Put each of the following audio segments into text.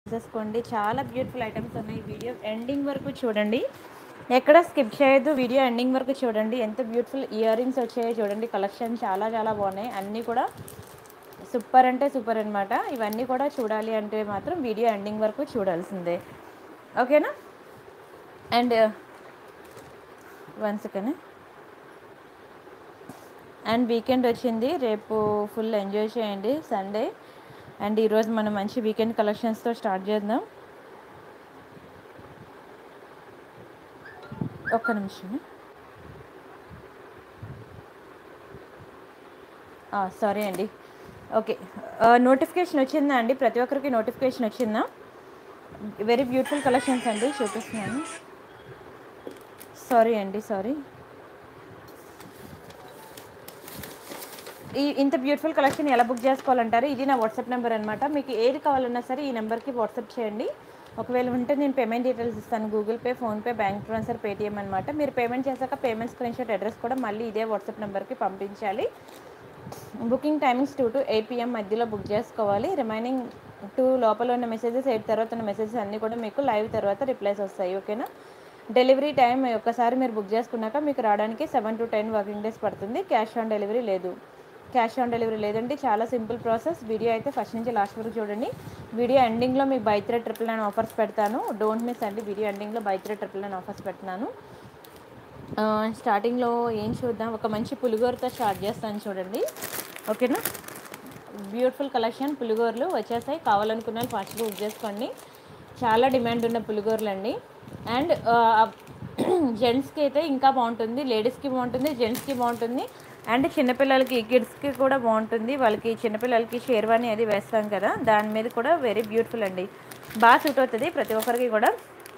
తీసేసుకోండి చాలా beautiful items ఉన్నాయి వీడియో ఎండింగ్ వరకు చూడండి ఎక్కడ స్కిప్ చేయొద్దు వీడియో ఎండింగ్ వరకు చూడండి ఎంత బ్యూటిఫుల్ ఇయర్ రింగ్స్ వచ్చాయో చూడండి కలెక్షన్ చాలా చాలా బాగున్నాయి అన్నీ కూడా సూపర్ అంటే సూపర్ అనమాట ఇవన్నీ కూడా చూడాలి అంటే మాత్రం వీడియో ఎండింగ్ వరకు చూడాల్సిందే ఓకేనా and one second and weekend వచ్చింది రేపు ఫుల్ ఎంజాయ్ చేయండి సండే అండ్ ఈరోజు మనం మంచి వీకెండ్ కలెక్షన్స్తో స్టార్ట్ చేద్దాం ఒక్క నిమిషం సారీ అండి ఓకే నోటిఫికేషన్ వచ్చిందా అండి ప్రతి ఒక్కరికి నోటిఫికేషన్ వచ్చిందా వెరీ బ్యూటిఫుల్ కలెక్షన్స్ అండి చూపిస్తున్నాను సారీ అండి సారీ ఈ ఇంత బ్యూటిఫుల్ కలెక్షన్ ఎలా బుక్ చేసుకోవాలంటారు ఇది నా వాట్సాప్ నెంబర్ అనమాట మీకు ఏది కావాలన్నా సరే ఈ నెంబర్కి వాట్సాప్ చేయండి ఒకవేళ ఉంటే నేను పేమెంట్ డీటెయిల్స్ ఇస్తాను Google Pay PhonePe bank transfer Paytm అనమాట మీరు పేమెంట్ చేశాక పేమెంట్ స్క్రీన్ షాట్ అడ్రస్ కూడా మళ్ళీ ఇదే వాట్సాప్ నెంబర్కి పంపించాలి booking timings two to eight PM మధ్యలో బుక్ చేసుకోవాలి రిమైనింగ్ టూ లోపల ఉన్న మెసేజెస్ ఎయిట్ తర్వాత ఉన్న మెసేజెస్ అన్నీ కూడా మీకు లైవ్ తర్వాత రిప్లైస్ వస్తాయి ఓకేనా డెలివరీ టైం ఒక్కసారి మీరు బుక్ చేసుకున్నాక మీకు రావడానికి seven to ten working days పడుతుంది క్యాష్ ఆన్ డెలివరీ లేదు క్యాష్ ఆన్ డెలివరీ లేదంటే చాలా సింపుల్ ప్రాసెస్ వీడియో అయితే ఫస్ట్ నుంచి లాస్ట్ వరకు చూడండి వీడియో ఎండింగ్లో మీకు buy three triple nine offers పెడతాను డోంట్ మిస్ అండి వీడియో ఎండింగ్లో buy three triple nine offers పెడుతున్నాను ఆ, స్టార్టింగ్లో ఏం చూద్దాం ఒక మంచి పులిగోరతో స్టార్ట్ చేస్తాను చూడండి ఓకేనా బ్యూటిఫుల్ కలెక్షన్ పులిగోరలు వచ్చేసాయి కావాలనుకున్న వాళ్ళు ఫాస్ట్గా బుక్ చేసుకోండి చాలా డిమాండ్ ఉన్న పులిగోరలు అండి అండ్ జెంట్స్కి అయితే ఇంకా బాగుంటుంది లేడీస్కి బాగుంటుంది జెంట్స్కి బాగుంటుంది అండ్ చిన్నపిల్లలకి కిడ్స్కి కూడా బాగుంటుంది వాళ్ళకి చిన్నపిల్లలకి షేర్వాణి అది వేస్తాం కదా దాని మీద కూడా వెరీ బ్యూటిఫుల్ అండి బాగా సూట్ అవుతుంది ప్రతి ఒక్కరికి కూడా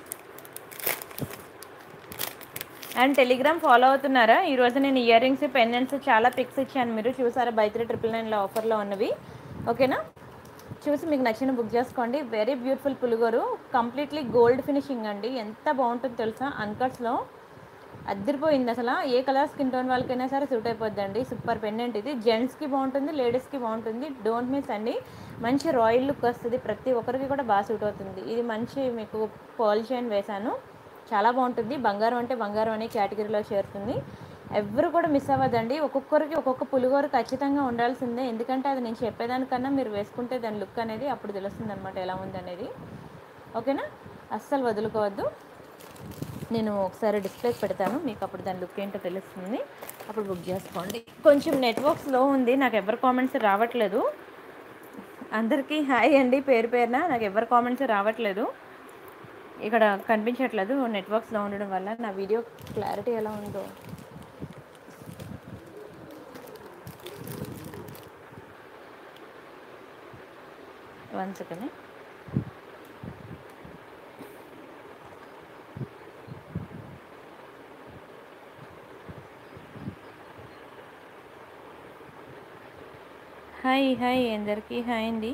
అండ్ టెలిగ్రామ్ ఫాలో అవుతున్నారా ఈరోజు నేను ఇయర్ రింగ్స్ పెండెంట్స్ చాలా పిక్స్ ఇచ్చాను మీరు చూసారా బై త్రీ ట్రిపుల్ నైన్లో ఆఫర్లో ఉన్నవి ఓకేనా చూసి మీకు నచ్చిన బుక్ చేసుకోండి వెరీ బ్యూటిఫుల్ పులిగోరు కంప్లీట్లీ గోల్డ్ ఫినిషింగ్ అండి ఎంత బాగుంటుందో తెలుసా అన్కట్స్లో అద్దరిపోయింది అసలు ఏ కలర్ స్కిన్ టోన్ వాళ్ళకైనా సరే సూట్ అయిపోద్దండి సూపర్ పెండెంట్ ఇది జెంట్స్కి బాగుంటుంది లేడీస్కి బాగుంటుంది డోంట్ మిస్ అండి మంచి రాయల్ లుక్ వస్తుంది ప్రతి ఒక్కరికి కూడా బాగా సూట్ అవుతుంది ఇది మంచి మీకు పర్ల్ చైన్ వేశాను చాలా బాగుంటుంది బంగారం అంటే బంగారం అనే కేటగిరీలో చేరుతుంది ఎవరు కూడా మిస్ అవ్వదండి ఒక్కొక్కరికి ఒక్కొక్క పులిగోర ఖచ్చితంగా ఉండాల్సిందే ఎందుకంటే అది నేను చెప్పేదానికన్నా మీరు వేసుకుంటే దాని లుక్ అనేది అప్పుడు తెలుస్తుంది అనమాట ఎలా ఉంది అనేది ఓకేనా అస్సలు వదులుకోవద్దు నేను ఒకసారి డిస్ప్లే పెడతాను మీకు అప్పుడు దాని లుక్ ఏంటో తెలుస్తుంది అప్పుడు బుక్ చేసుకోండి కొంచెం నెట్వర్క్ స్లో ఉంది నాకు ఎవరి కామెంట్స్ రావట్లేదు అందరికీ హాయ్ అండి పేరు పేరున నాకు ఎవరి కామెంట్స్ రావట్లేదు ఇక్కడ కనిపించట్లేదు నెట్వర్క్ స్లో ఉండడం వల్ల నా వీడియో క్లారిటీ ఎలా ఉందో వన్ సెకండ్ హాయ్ హాయ్ అందరికీ హాయ్ అండి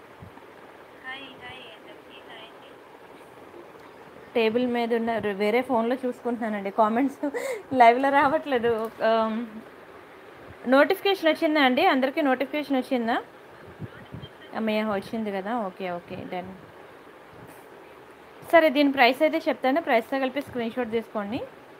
టేబుల్ మీద ఉన్న వేరే ఫోన్లో చూసుకుంటున్నానండి కామెంట్స్ లైవ్లో రావట్లేదు నోటిఫికేషన్ వచ్చిందా అండి అందరికీ నోటిఫికేషన్ వచ్చిందా అమ్మయ్య వచ్చింది కదా ఓకే ఓకే డన్ సరే దీని ప్రైస్ అయితే చెప్తాను ప్రైస్తో కలిపి స్క్రీన్ షాట్ తీసుకోండి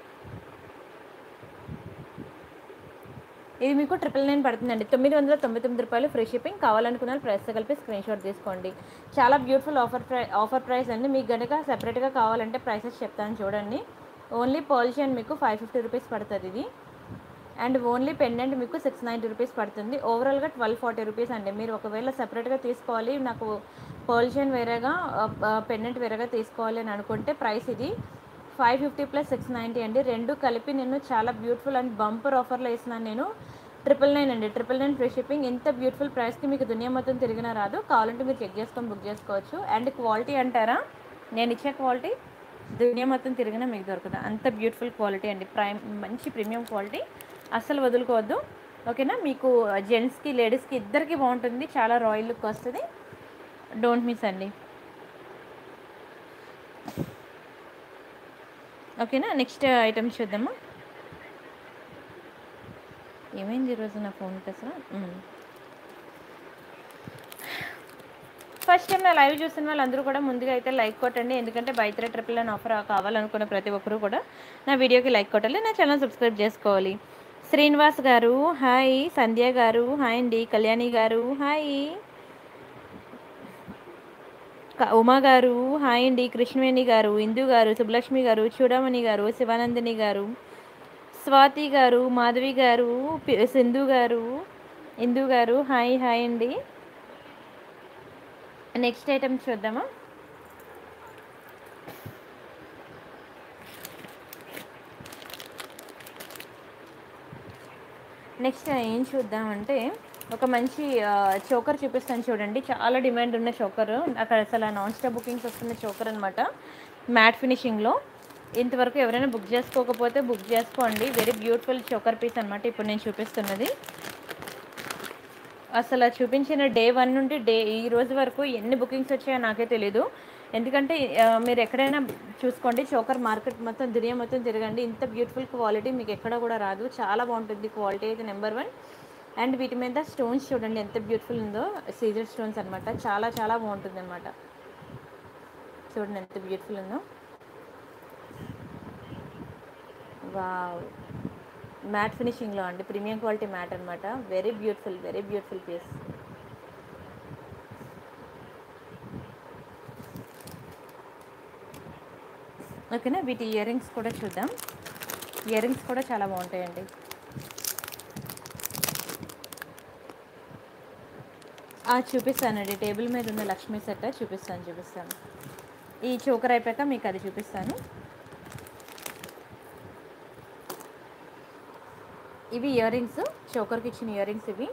ఇది మీకు ట్రిపుల్ నైన్ పడుతుందండి తొమ్మిది వందల తొంభై తొమ్మిది రూపాయలు ఫ్రీ షిప్పింగ్ కావాలనుకున్న వాళ్ళు ప్రైస్తో కలిపి స్క్రీన్ షాట్ తీసుకోండి చాలా beautiful offer price offer price అండి మీకు కనుక సెపరేట్గా కావాలంటే ప్రైసెస్ చెప్తాను చూడండి ఓన్లీ పాలిషియన్ మీకు ఫైవ్ ఫిఫ్టీ రూపీస్ పడుతుంది ఇది అండ్ ఓన్లీ పెండెంట్ మీకు సిక్స్ నైంటీ రూపీస్ పడుతుంది ఓవరాల్గా ట్వెల్వ్ ఫార్టీ రూపీస్ అండి మీరు ఒకవేళ సెపరేట్గా తీసుకోవాలి నాకు పర్ల్షన్ వేరేగా పెండెంట్ వేరేగా తీసుకోవాలి అని అనుకుంటే ప్రైస్ ఇది five fifty plus six ninety అండి రెండు కలిపి నేను చాలా బ్యూటిఫుల్ అండ్ బంపర్ ఆఫర్లో ఇస్తున్నాను నేను ట్రిపుల్ నైన్ అండి ట్రిపుల్ నైన్ ఫ్రీ షిప్పింగ్ ఇంత బ్యూటిఫుల్ ప్రైస్కి మీకు దునియా మొత్తం తిరిగినా రాదు కావాలంటే మీరు చెక్ చేసుకొని బుక్ చేసుకోవచ్చు అండ్ క్వాలిటీ అంటారా నేను ఇచ్చే క్వాలిటీ దునియా మొత్తం తిరిగినా మీకు దొరకదు అంత బ్యూటిఫుల్ క్వాలిటీ అండి ప్రైమ్ మంచి ప్రీమియం క్వాలిటీ అస్సలు వదులుకోవద్దు ఓకేనా మీకు జెంట్స్కి లేడీస్కి ఇద్దరికి బాగుంటుంది చాలా రాయల్ లుక్ వస్తుంది డోంట్ మిస్ అండి ఓకేనా నెక్స్ట్ ఐటమ్ చూద్దామా ఏమైంది ఈరోజు నా ఫోన్కి అసలు మ్మ్. ఫస్ట్ టైం నా లైవ్ చూస్తున్న వాళ్ళందరూ కూడా ముందుగా అయితే లైక్ కొట్టండి ఎందుకంటే బైత్రే ట్రిపుల్ అని ఆఫర్ కావాలనుకున్న ప్రతి ఒక్కరూ కూడా నా వీడియోకి లైక్ కొట్టాలి నా ఛానల్ సబ్స్క్రైబ్ చేసుకోవాలి శ్రీనివాస్ గారు హాయ్ సంధ్య గారు హాయ్ అండి కళ్యాణి గారు హాయ్ క- ఉమా గారు హాయ్ అండి కృష్ణవేణి గారు ఇందు గారు సుబ్బలక్ష్మి గారు చూడమణి గారు శివానందిని గారు స్వాతి గారు మాధవి గారు పి- సింధు గారు ఇందు గారు హాయ్ హాయ్ అండి నెక్స్ట్ ఐటమ్ చూద్దామా నెక్స్ట్ ఏం చూద్దామంటే ఒక మంచి చోకర్ చూపిస్తాను చూడండి చాలా డిమాండ్ ఉన్న చోకర్ అక్కడ అసలు నాన్ స్టాప్ బుకింగ్స్ వస్తున్న చోకర్ అనమాట మ్యాట్ ఫినిషింగ్లో ఇంతవరకు ఎవరైనా బుక్ చేసుకోకపోతే బుక్ చేసుకోండి వెరీ బ్యూటిఫుల్ చోకర్ పీస్ అనమాట ఇప్పుడు నేను చూపిస్తున్నది అసలు చూపించిన డే వన్ నుండి డే ఈ రోజు వరకు ఎన్ని బుకింగ్స్ వచ్చాయో నాకే తెలీదు ఎందుకంటే ఆ, మీరు ఎక్కడైనా చూసుకోండి చోకర్ మార్కెట్ మొత్తం దునియా మొత్తం తిరగండి ఇంత బ్యూటిఫుల్ క్వాలిటీ మీకు ఎక్కడ కూడా రాదు చాలా బాగుంటుంది క్వాలిటీ అయితే నెంబర్ వన్ అండ్ వీటి మీద స్టోన్స్ చూడండి ఎంత బ్యూటిఫుల్ ఉందో సీజర్ స్టోన్స్ అనమాట చాలా చాలా బాగుంటుంది అనమాట చూడండి ఎంత బ్యూటిఫుల్ ఉందో వావ్ మ్యాట్ ఫినిషింగ్లో అండి ప్రీమియం క్వాలిటీ మ్యాట్ అనమాట very beautiful very beautiful piece ఓకేనా వీటి ఇయర్ రింగ్స్ కూడా చూద్దాం ఇయర్ రింగ్స్ కూడా చాలా బాగుంటాయండి ఆ, చూపిస్తానండి టేబుల్ మీద ఉన్న లక్ష్మీ సెట్ చూపిస్తాను చూపిస్తాను ఈ చోకర్ అయిపోయాక మీకు అది చూపిస్తాను ఇవి ఇయర్ రింగ్స్ చోకర్కి ఇచ్చిన ఇయర్ రింగ్స్ ఇవి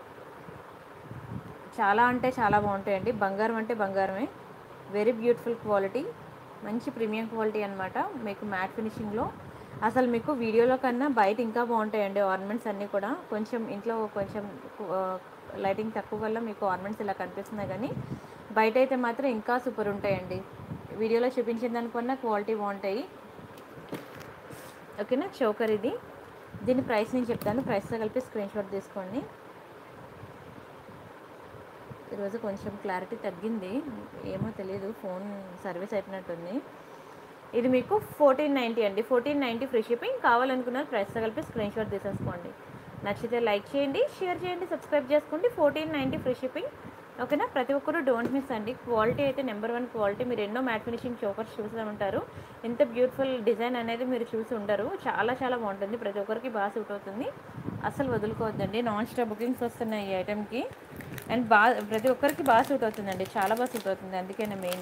చాలా అంటే చాలా బాగుంటాయండి బంగారం అంటే బంగారమే వెరీ బ్యూటిఫుల్ క్వాలిటీ మంచి ప్రీమియం క్వాలిటీ అనమాట మీకు మ్యాట్ ఫినిషింగ్లో అసలు మీకు వీడియోలో కన్నా బయట ఇంకా బాగుంటాయండి ఆర్నమెంట్స్ అన్నీ కూడా కొంచెం ఇంట్లో కొంచెం లైటింగ్ తక్కువ వల్ల మీకు ఆర్నమెంట్స్ ఇలా కనిపిస్తున్నాయి కానీ బయట అయితే మాత్రం ఇంకా సూపర్ ఉంటాయండి వీడియోలో చూపించిన దానికన్నా క్వాలిటీ బాగుంటాయి ఓకేనా చోకర్ ఇది దీని ప్రైస్ నేను చెప్తాను ప్రైస్తో కలిపి స్క్రీన్ షాట్ తీసుకోండి ఈరోజు కొంచెం క్లారిటీ తగ్గింది ఏమో తెలియదు ఫోన్ సర్వీస్ అయిపోయినట్టుంది ఇది మీకు ఫోర్టీన్ నైంటీ అండి ఫోర్టీన్ నైంటీ ఫ్రీ షిప్పింగ్ కావాలనుకున్న ప్రైస్తో కలిపి స్క్రీన్ షాట్ తీసేసుకోండి నచ్చితే లైక్ చేయండి షేర్ చేయండి సబ్స్క్రైబ్ చేసుకోండి ఫోర్టీన్ నైంటీ ఫ్రీ షిప్పింగ్ ఓకేనా ప్రతి ఒక్కరు డోంట్ మిస్ అండి క్వాలిటీ అయితే నెంబర్ వన్ క్వాలిటీ మీరు ఎన్నో మ్యాట్ ఫినిషింగ్ చోకర్స్ చూసే ఉంటారు ఎంత బ్యూటిఫుల్ డిజైన్ అనేది మీరు చూసి ఉంటారు చాలా చాలా బాగుంటుంది ప్రతి ఒక్కరికి బాగా సూట్ అవుతుంది అసలు వదులుకోవద్దండి నాన్ స్టాప్ బుకింగ్స్ వస్తున్నాయి ఈ ఐటెంకి అండ్ బాగా ప్రతి ఒక్కరికి బాగా సూట్ అవుతుందండి చాలా బాగా సూట్ అవుతుంది అందుకనే మెయిన్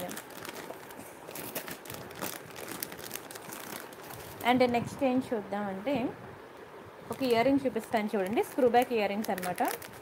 అండ్ నెక్స్ట్ ఏం చూద్దామంటే ఒక ఇయర్ రింగ్ చూపిస్తాను చూడండి స్క్రూ బ్యాక్ ఇయర్ రింగ్స్ అనమాట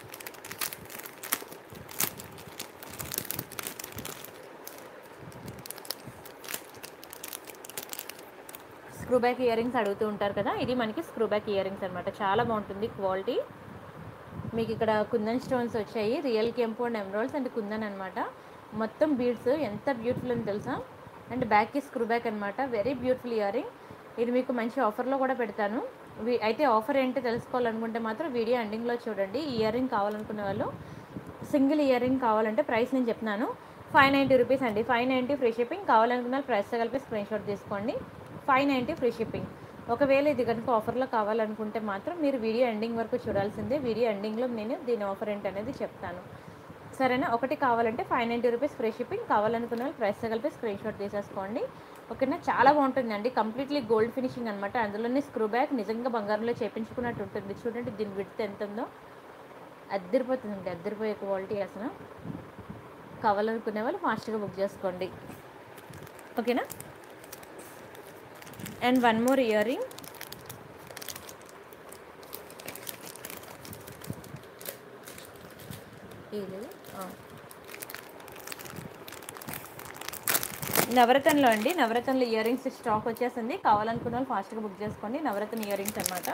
స్క్రూ బ్యాక్ ఇయర్ రింగ్స్ అడుగుతూ ఉంటారు కదా ఇది మనకి స్క్రూ బ్యాక్ ఇయర్ రింగ్స్ అనమాట చాలా బాగుంటుంది క్వాలిటీ మీకు ఇక్కడ కుందన్ స్టోన్స్ వచ్చాయి రియల్ కెంపు అండ్ ఎమరాల్డ్స్ అండ్ కుందన్ అనమాట మొత్తం బీడ్స్ ఎంత బ్యూటిఫుల్ అని తెలుసా అండ్ బ్యాక్కి స్క్రూ బ్యాక్ అనమాట వెరీ బ్యూటిఫుల్ ఇయర్ రింగ్ ఇది మీకు మంచి ఆఫర్లో కూడా పెడతాను వి- అయితే ఆఫర్ ఏంటో తెలుసుకోవాలనుకుంటే మాత్రం వీడియో ఎండింగ్లో చూడండి ఈ ఇయర్ రింగ్ కావాలనుకునే వాళ్ళు సింగిల్ ఇయర్ రింగ్ కావాలంటే ప్రైస్ నేను చెప్తున్నాను ఫైవ్ నైంటీ రూపీస్ అండి ఫైవ్ నైంటీ ఫ్రీ షిప్పింగ్ కావాలనుకున్న వాళ్ళు ప్రైస్తో కలిపి స్క్రీన్ షాట్ తీసుకోండి ఫైవ్ నైంటీ ఫ్రీ షిప్పింగ్ ఒకవేళ ఇది కనుక ఆఫర్లో కావాలనుకుంటే మాత్రం మీరు వీడియో ఎండింగ్ వరకు చూడాల్సిందే వీడియో ఎండింగ్లో నేను దీని ఆఫర్ ఏంటనేది చెప్తాను సరేనా ఒకటి కావాలంటే five ninety rupees free shipping కావాలనుకున్న వాళ్ళు ప్రైస్తో కలిపి స్క్రీన్ షాట్ తీసేసుకోండి ఓకేనా చాలా బాగుంటుందండి కంప్లీట్లీ గోల్డ్ ఫినిషింగ్ అనమాట అందులోనే స్క్రూ బ్యాక్ నిజంగా బంగారంలో చేపించుకున్నట్టు ఉంటుంది చూడండి దీని విడ్త్ ఎంత ఉందో అద్దరిపోతుందండి అద్దరిపోయే క్వాలిటీ అసలు కావాలనుకునే వాళ్ళు ఫాస్ట్గా బుక్ చేసుకోండి ఓకేనా and one more ear ring ఇది ఆ. నవరత్నంలో అండి నవరత్నంలో ఇయర్ రింగ్స్ స్టాక్ వచ్చేసింది కావాలనుకున్న వాళ్ళు ఫాస్ట్గా బుక్ చేసుకోండి నవరత్న ఇయర్ రింగ్స్ అనమాట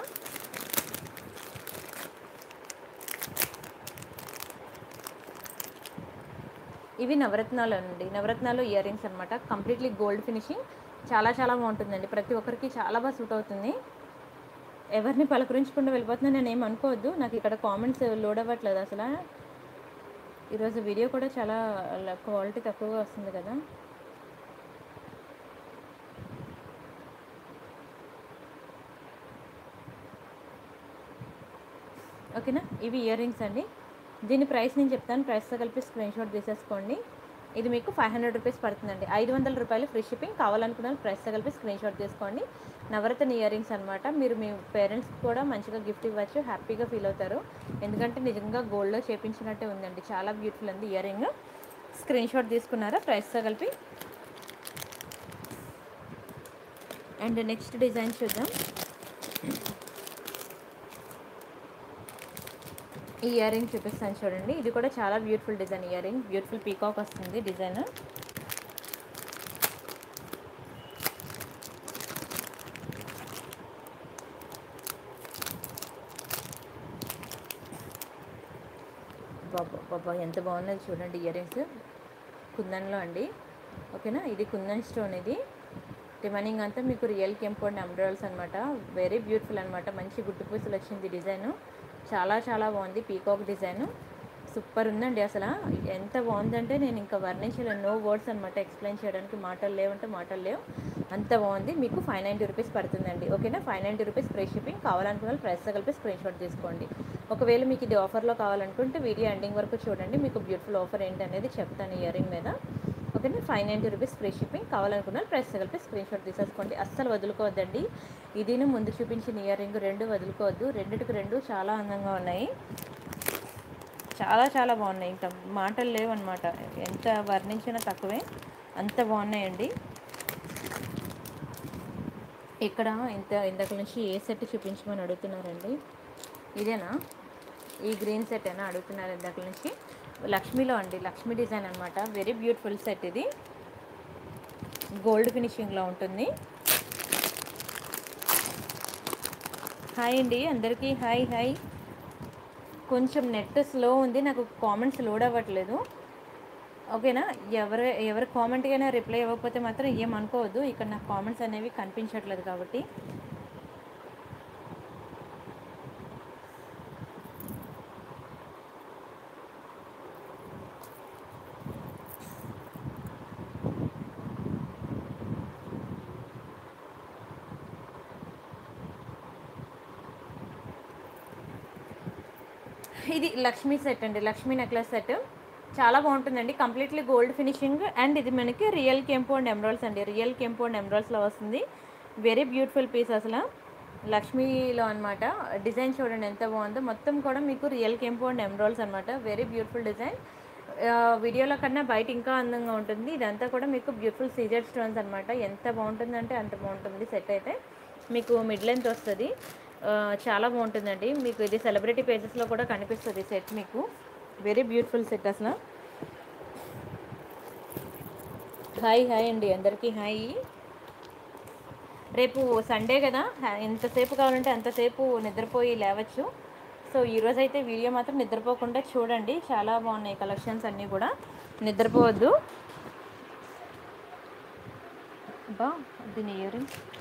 ఇవి నవరత్నాలు అండి నవరత్నాలు ఇయర్ రింగ్స్ అనమాట కంప్లీట్లీ గోల్డ్ ఫినిషింగ్ చాలా చాలా బాగుంటుందండి ప్రతి ఒక్కరికి చాలా బాగా సూట్ అవుతుంది ఎవరిని పలకరించకుండా వెళ్ళిపోతున్నా నేను ఏం అనుకోవద్దు నాకు ఇక్కడ కామెంట్స్ లోడ్ అవ్వట్లేదు అసలు ఈరోజు వీడియో కూడా చాలా క్వాలిటీ తక్కువగా వస్తుంది కదా ఓకేనా ఇవి ఇయర్ రింగ్స్ అండి దీని ప్రైస్ నేను చెప్తాను ప్రైస్తో కలిపి స్క్రీన్ షాట్ తీసేసుకోండి ఇది మీకు ఫైవ్ హండ్రెడ్ రూపీస్ పడుతుందండి ఐదు వందల రూపాయలు ఫ్రీ షిప్పింగ్ కావాలనుకున్న ప్రైస్తో కలిపి స్క్రీన్ షాట్ తీసుకోండి నవరత్న ఇయర్ రింగ్స్ అనమాట మీరు మీ పేరెంట్స్కి కూడా మంచిగా గిఫ్ట్ ఇవ్వచ్చు హ్యాపీగా ఫీల్ అవుతారు ఎందుకంటే నిజంగా గోల్డ్లో చేపించినట్టే ఉందండి చాలా బ్యూటిఫుల్ ఉంది ఇయర్ రింగ్ స్క్రీన్ షాట్ తీసుకున్నారా ప్రైస్తో కలిపి అండ్ నెక్స్ట్ డిజైన్ చూద్దాం ఈ ఇయర్ రింగ్ చూపిస్తాను చూడండి ఇది కూడా చాలా beautiful design ear ring beautiful peacock వస్తుంది డిజైన్ బాబా బాబా ఎంత బాగున్నది చూడండి ఇయర్ రింగ్స్ కుందన్లో అండి ఓకేనా ఇది కుందన్ స్టోన్ ఇది రిమైనింగ్ అంతా మీకు రియల్ కెంపౌండ్ ఎంబ్రాయిడర్స్ అనమాట వెరీ బ్యూటిఫుల్ అనమాట మంచి గుడ్డు పూసలు వచ్చింది డిజైన్ చాలా చాలా బాగుంది పీకాక్ డిజైన్ సూపర్ ఉందండి అసలు ఎంత బాగుందంటే నేను ఇంకా వర్ణించలేను నో వర్డ్స్ అనమాట ఎక్స్ప్లెయిన్ చేయడానికి మాటలు లేవంటే మాటలు లేవు అంత బాగుంది మీకు ఫైవ్ నైంటీ రూపీస్ పడుతుందండి ఓకేనా five ninety rupees free shipping కావాలనుకున్న ప్రైస్ కలిపి స్క్రీన్ షాట్ తీసుకోండి ఒకవేళ మీకు ఇది ఆఫర్లో కావాలనుకుంటే వీడియో ఎండింగ్ వరకు చూడండి మీకు బ్యూటిఫుల్ ఆఫర్ ఏంటి అనేది చెప్తాను ఇయర్ రింగ్ మీద ఓకేనా five ninety rupees free shipping కావాలనుకున్న ప్రైస్ కలిపి స్క్రీన్ షాట్ తీసేసుకోండి అస్సలు వదులుకోవద్దండి ఇదిను ముందు చూపించిన ఇయర్ రింగ్ రెండు వదులుకోవద్దు రెండిటికి రెండు చాలా అందంగా ఉన్నాయి చాలా చాలా బాగున్నాయి ఇంకా మాటలు లేవన్నమాట ఎంత వర్ణించినా తక్కువే అంత బాగున్నాయండి ఇక్కడ ఇంత ఇంతకు నుంచి ఏ సెట్ చూపించమని అడుగుతున్నారండి ఇదేనా ఈ గ్రీన్ సెట్ అయినా అడుగుతున్నారు ఇందాక నుంచి లక్ష్మీలో అండి లక్ష్మీ డిజైన్ అనమాట వెరీ బ్యూటిఫుల్ సెట్ ఇది గోల్డ్ ఫినిషింగ్లో ఉంటుంది హాయ్ అండి అందరికీ హాయ్ హాయ్ కొంచెం నెట్ స్లో ఉంది నాకు కామెంట్స్ లోడ్ అవ్వట్లేదు ఓకేనా ఎవరు ఎవరి కామెంట్కైనా రిప్లై ఇవ్వకపోతే మాత్రం ఏమనుకోవద్దు ఇక్కడ నాకు కామెంట్స్ అనేవి కనిపించట్లేదు కాబట్టి ఇది లక్ష్మీ సెట్ అండి లక్ష్మీ నెక్లెస్ సెట్ చాలా బాగుంటుందండి కంప్లీట్లీ గోల్డ్ ఫినిషింగ్ అండ్ ఇది మనకి రియల్ కెంపు అండ్ ఎమరాల్స్ అండి రియల్ కెంపు అండ్ ఎమరాల్స్లో వస్తుంది వెరీ బ్యూటిఫుల్ పీస్ అసలు లక్ష్మీలో అనమాట డిజైన్ చూడండి ఎంత బాగుందో మొత్తం కూడా మీకు రియల్ కెంపు అండ్ ఎమరాల్స్ అనమాట వెరీ బ్యూటిఫుల్ డిజైన్ వీడియోలో కన్నా బయట ఇంకా అందంగా ఉంటుంది ఇదంతా కూడా మీకు బ్యూటిఫుల్ సీజర్ స్టోన్స్ అనమాట ఎంత బాగుంటుందంటే అంత బాగుంటుంది సెట్ అయితే మీకు మిడ్ లెంత్ వస్తుంది ఆ, చాలా బాగుంటుందండి మీకు ఇది సెలబ్రిటీ పేజెస్లో కూడా కనిపిస్తుంది సెట్ మీకు వెరీ బ్యూటిఫుల్ సెట్ అసలు హాయ్ హాయ్ అండి అందరికీ హాయ్ రేపు సండే కదా హా- ఎంతసేపు కావాలంటే అంతసేపు నిద్రపోయి లేవచ్చు సో ఈరోజు అయితే వీడియో మాత్రం నిద్రపోకుండా చూడండి చాలా బాగున్నాయి కలెక్షన్స్ అన్నీ కూడా నిద్రపోవద్దు బా దీని ear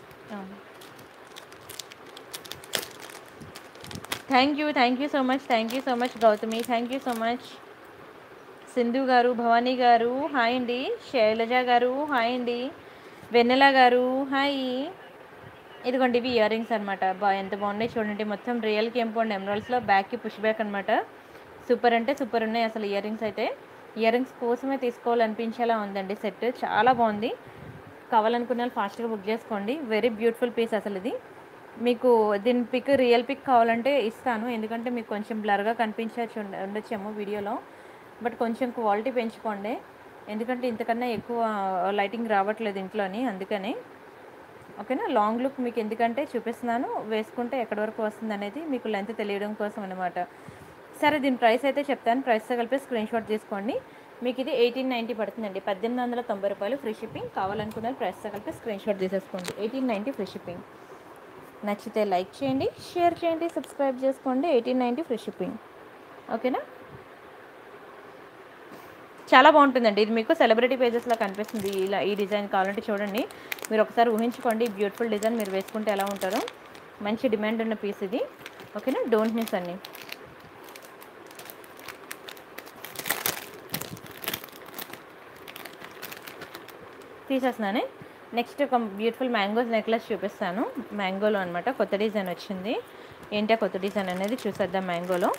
thank you thank you so much thank you so much Gautami thank you so much Sindhu గారు భవానీ గారు హాయ్ అండి శైలజ గారు హాయ్ అండి వెన్నెల గారు హాయ్ ఇదిగోండి ఇవి ఇయర్ రింగ్స్ అనమాట బా ఎంత బాగున్నాయి చూడండి మొత్తం రియల్ కెంపౌండ్ ఎమరాల్స్లో బ్యాక్కి పుష్ బ్యాక్ అనమాట సూపర్ అంటే సూపర్ ఉన్నాయి అసలు ఇయర్ రింగ్స్ అయితే ఇయర్ రింగ్స్ కోసమే తీసుకోవాలనిపించేలా ఉందండి సెట్ చాలా బాగుంది కావాలనుకున్న వాళ్ళు ఫాస్ట్గా బుక్ చేసుకోండి వెరీ బ్యూటిఫుల్ పీస్ అసలు ఇది మీకు దీని పిక్ రియల్ పిక్ కావాలంటే ఇస్తాను ఎందుకంటే మీకు కొంచెం బ్లర్గా కనిపించవచ్చు ఉండ- ఉండొచ్చేమో వీడియోలో బట్ కొంచెం క్వాలిటీ పెంచుకోండి ఎందుకంటే ఇంతకన్నా ఎక్కువ లైటింగ్ రావట్లేదు ఇంట్లోని అందుకని ఓకేనా లాంగ్ లుక్ మీకు ఎందుకంటే చూపిస్తున్నాను వేసుకుంటే ఎక్కడి వరకు వస్తుంది అనేది మీకు లెంత్ తెలియడం కోసం అనమాట సరే దీని ప్రైస్ అయితే చెప్తాను ప్రైస్తో కలిపి స్క్రీన్ షాట్ తీసుకోండి మీకు ఇది ఎయిటీన్ నైంటీ పడుతుందండి పద్దెనిమిది వందల తొంభై రూపాయలు ఫ్రీ షిప్పింగ్ కావాలనుకున్న ప్రైస్తో కలిపి స్క్రీన్ షాట్ తీసేసుకోండి ఎయిటీన్ నైంటీ ఫ్రీ షిప్పింగ్ నచ్చితే లైక్ చేయండి షేర్ చేయండి సబ్స్క్రైబ్ చేసుకోండి ఎయిటీన్ నైంటీ ఫ్రీ షిప్పింగ్ ఓకేనా చాలా బాగుంటుందండి ఇది మీకు సెలబ్రిటీ పేజెస్లో కనిపిస్తుంది ఇలా ఈ డిజైన్ కావాలంటే చూడండి మీరు ఒకసారి ఊహించుకోండి ఈ బ్యూటిఫుల్ డిజైన్ మీరు వేసుకుంటే ఎలా ఉంటారో మంచి డిమాండ్ ఉన్న పీస్ ఇది ఓకేనా డోంట్ మిస్ అండి తీసేస్తున్నాను నెక్స్ట్ ఒక బ్యూటిఫుల్ మ్యాంగోస్ నెక్లెస్ చూపిస్తాను మ్యాంగోలో అనమాట కొత్త డిజైన్ వచ్చింది ఏంటి ఆ కొత్త డిజైన్ అనేది చూసేద్దాం మ్యాంగోలో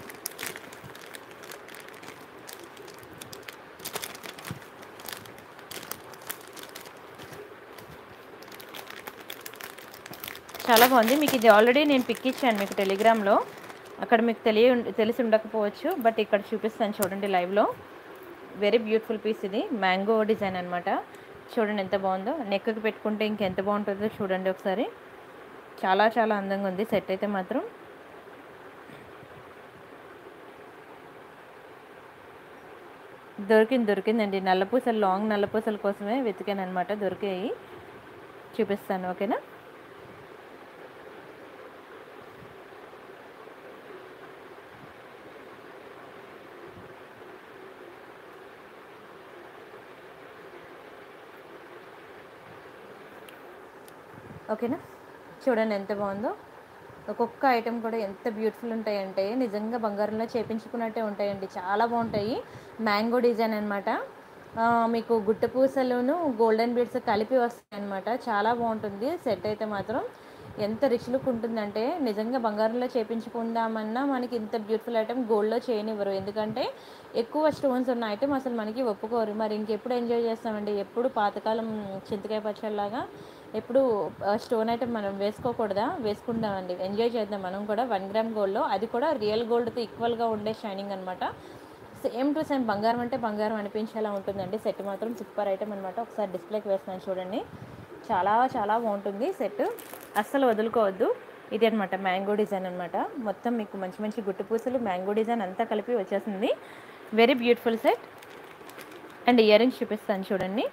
చాలా బాగుంది మీకు ఇది ఆల్రెడీ నేను పిక్ ఇచ్చాను మీకు టెలిగ్రామ్లో అక్కడ మీకు తెలియ తెలిసి ఉండకపోవచ్చు బట్ ఇక్కడ చూపిస్తాను చూడండి లైవ్లో వెరీ బ్యూటిఫుల్ పీస్ ఇది మ్యాంగో డిజైన్ అనమాట చూడండి ఎంత బాగుందో నెక్కి పెట్టుకుంటే ఇంకెంత బాగుంటుందో చూడండి ఒకసారి చాలా చాలా అందంగా ఉంది సెట్ అయితే మాత్రం దొరికింది దొరికిందండి నల్లపూసలు లాంగ్ నల్లపూసల కోసమే వెతికాను అనమాట దొరికాయి చూపిస్తాను ఓకేనా ఓకేనా చూడండి ఎంత బాగుందో ఒక్కొక్క ఐటెం కూడా ఎంత బ్యూటిఫుల్ ఉంటాయంటే నిజంగా బంగారంలో చేపించుకున్నట్టే ఉంటాయండి చాలా బాగుంటాయి మ్యాంగో డిజైన్ అనమాట మీకు గుట్ట పూసలును గోల్డెన్ బీడ్స్ కలిపి వస్తాయి అనమాట చాలా బాగుంటుంది సెట్ అయితే మాత్రం ఎంత రిచ్ లుక్ ఉంటుందంటే నిజంగా బంగారంలో చేపించుకుందామన్నా మనకి ఇంత బ్యూటిఫుల్ ఐటెం గోల్డ్లో చేయనివ్వరు ఎందుకంటే ఎక్కువ స్టోన్స్ ఉన్న ఐటెం అసలు మనకి ఒప్పుకోరు మరి ఇంకెప్పుడు ఎంజాయ్ చేస్తామండి ఎప్పుడు పాతకాలం చింతకాయ పచ్చడిలాగా ఎప్పుడు స్టోన్ ఐటమ్ మనం వేసుకోకూడదా వేసుకుందామండి ఎంజాయ్ చేద్దాం మనం కూడా వన్ గ్రామ్ గోల్డ్లో అది కూడా రియల్ గోల్డ్తో ఈక్వల్గా ఉండే షైనింగ్ అనమాట సేమ్ టు సేమ్ బంగారం అంటే బంగారం అనిపించేలా ఉంటుందండి సెట్ మాత్రం సూపర్ ఐటమ్ అనమాట ఒకసారి డిస్ప్లేకి వేస్తున్నాను చూడండి చాలా చాలా బాగుంటుంది సెట్ అస్సలు వదులుకోవద్దు ఇది అనమాట మ్యాంగో డిజైన్ అనమాట మొత్తం మీకు మంచి మంచి గుట్టు పూసలు మ్యాంగో డిజైన్ అంతా కలిపి వచ్చేసింది very beautiful set and ear rings చూపిస్తాను చూడండి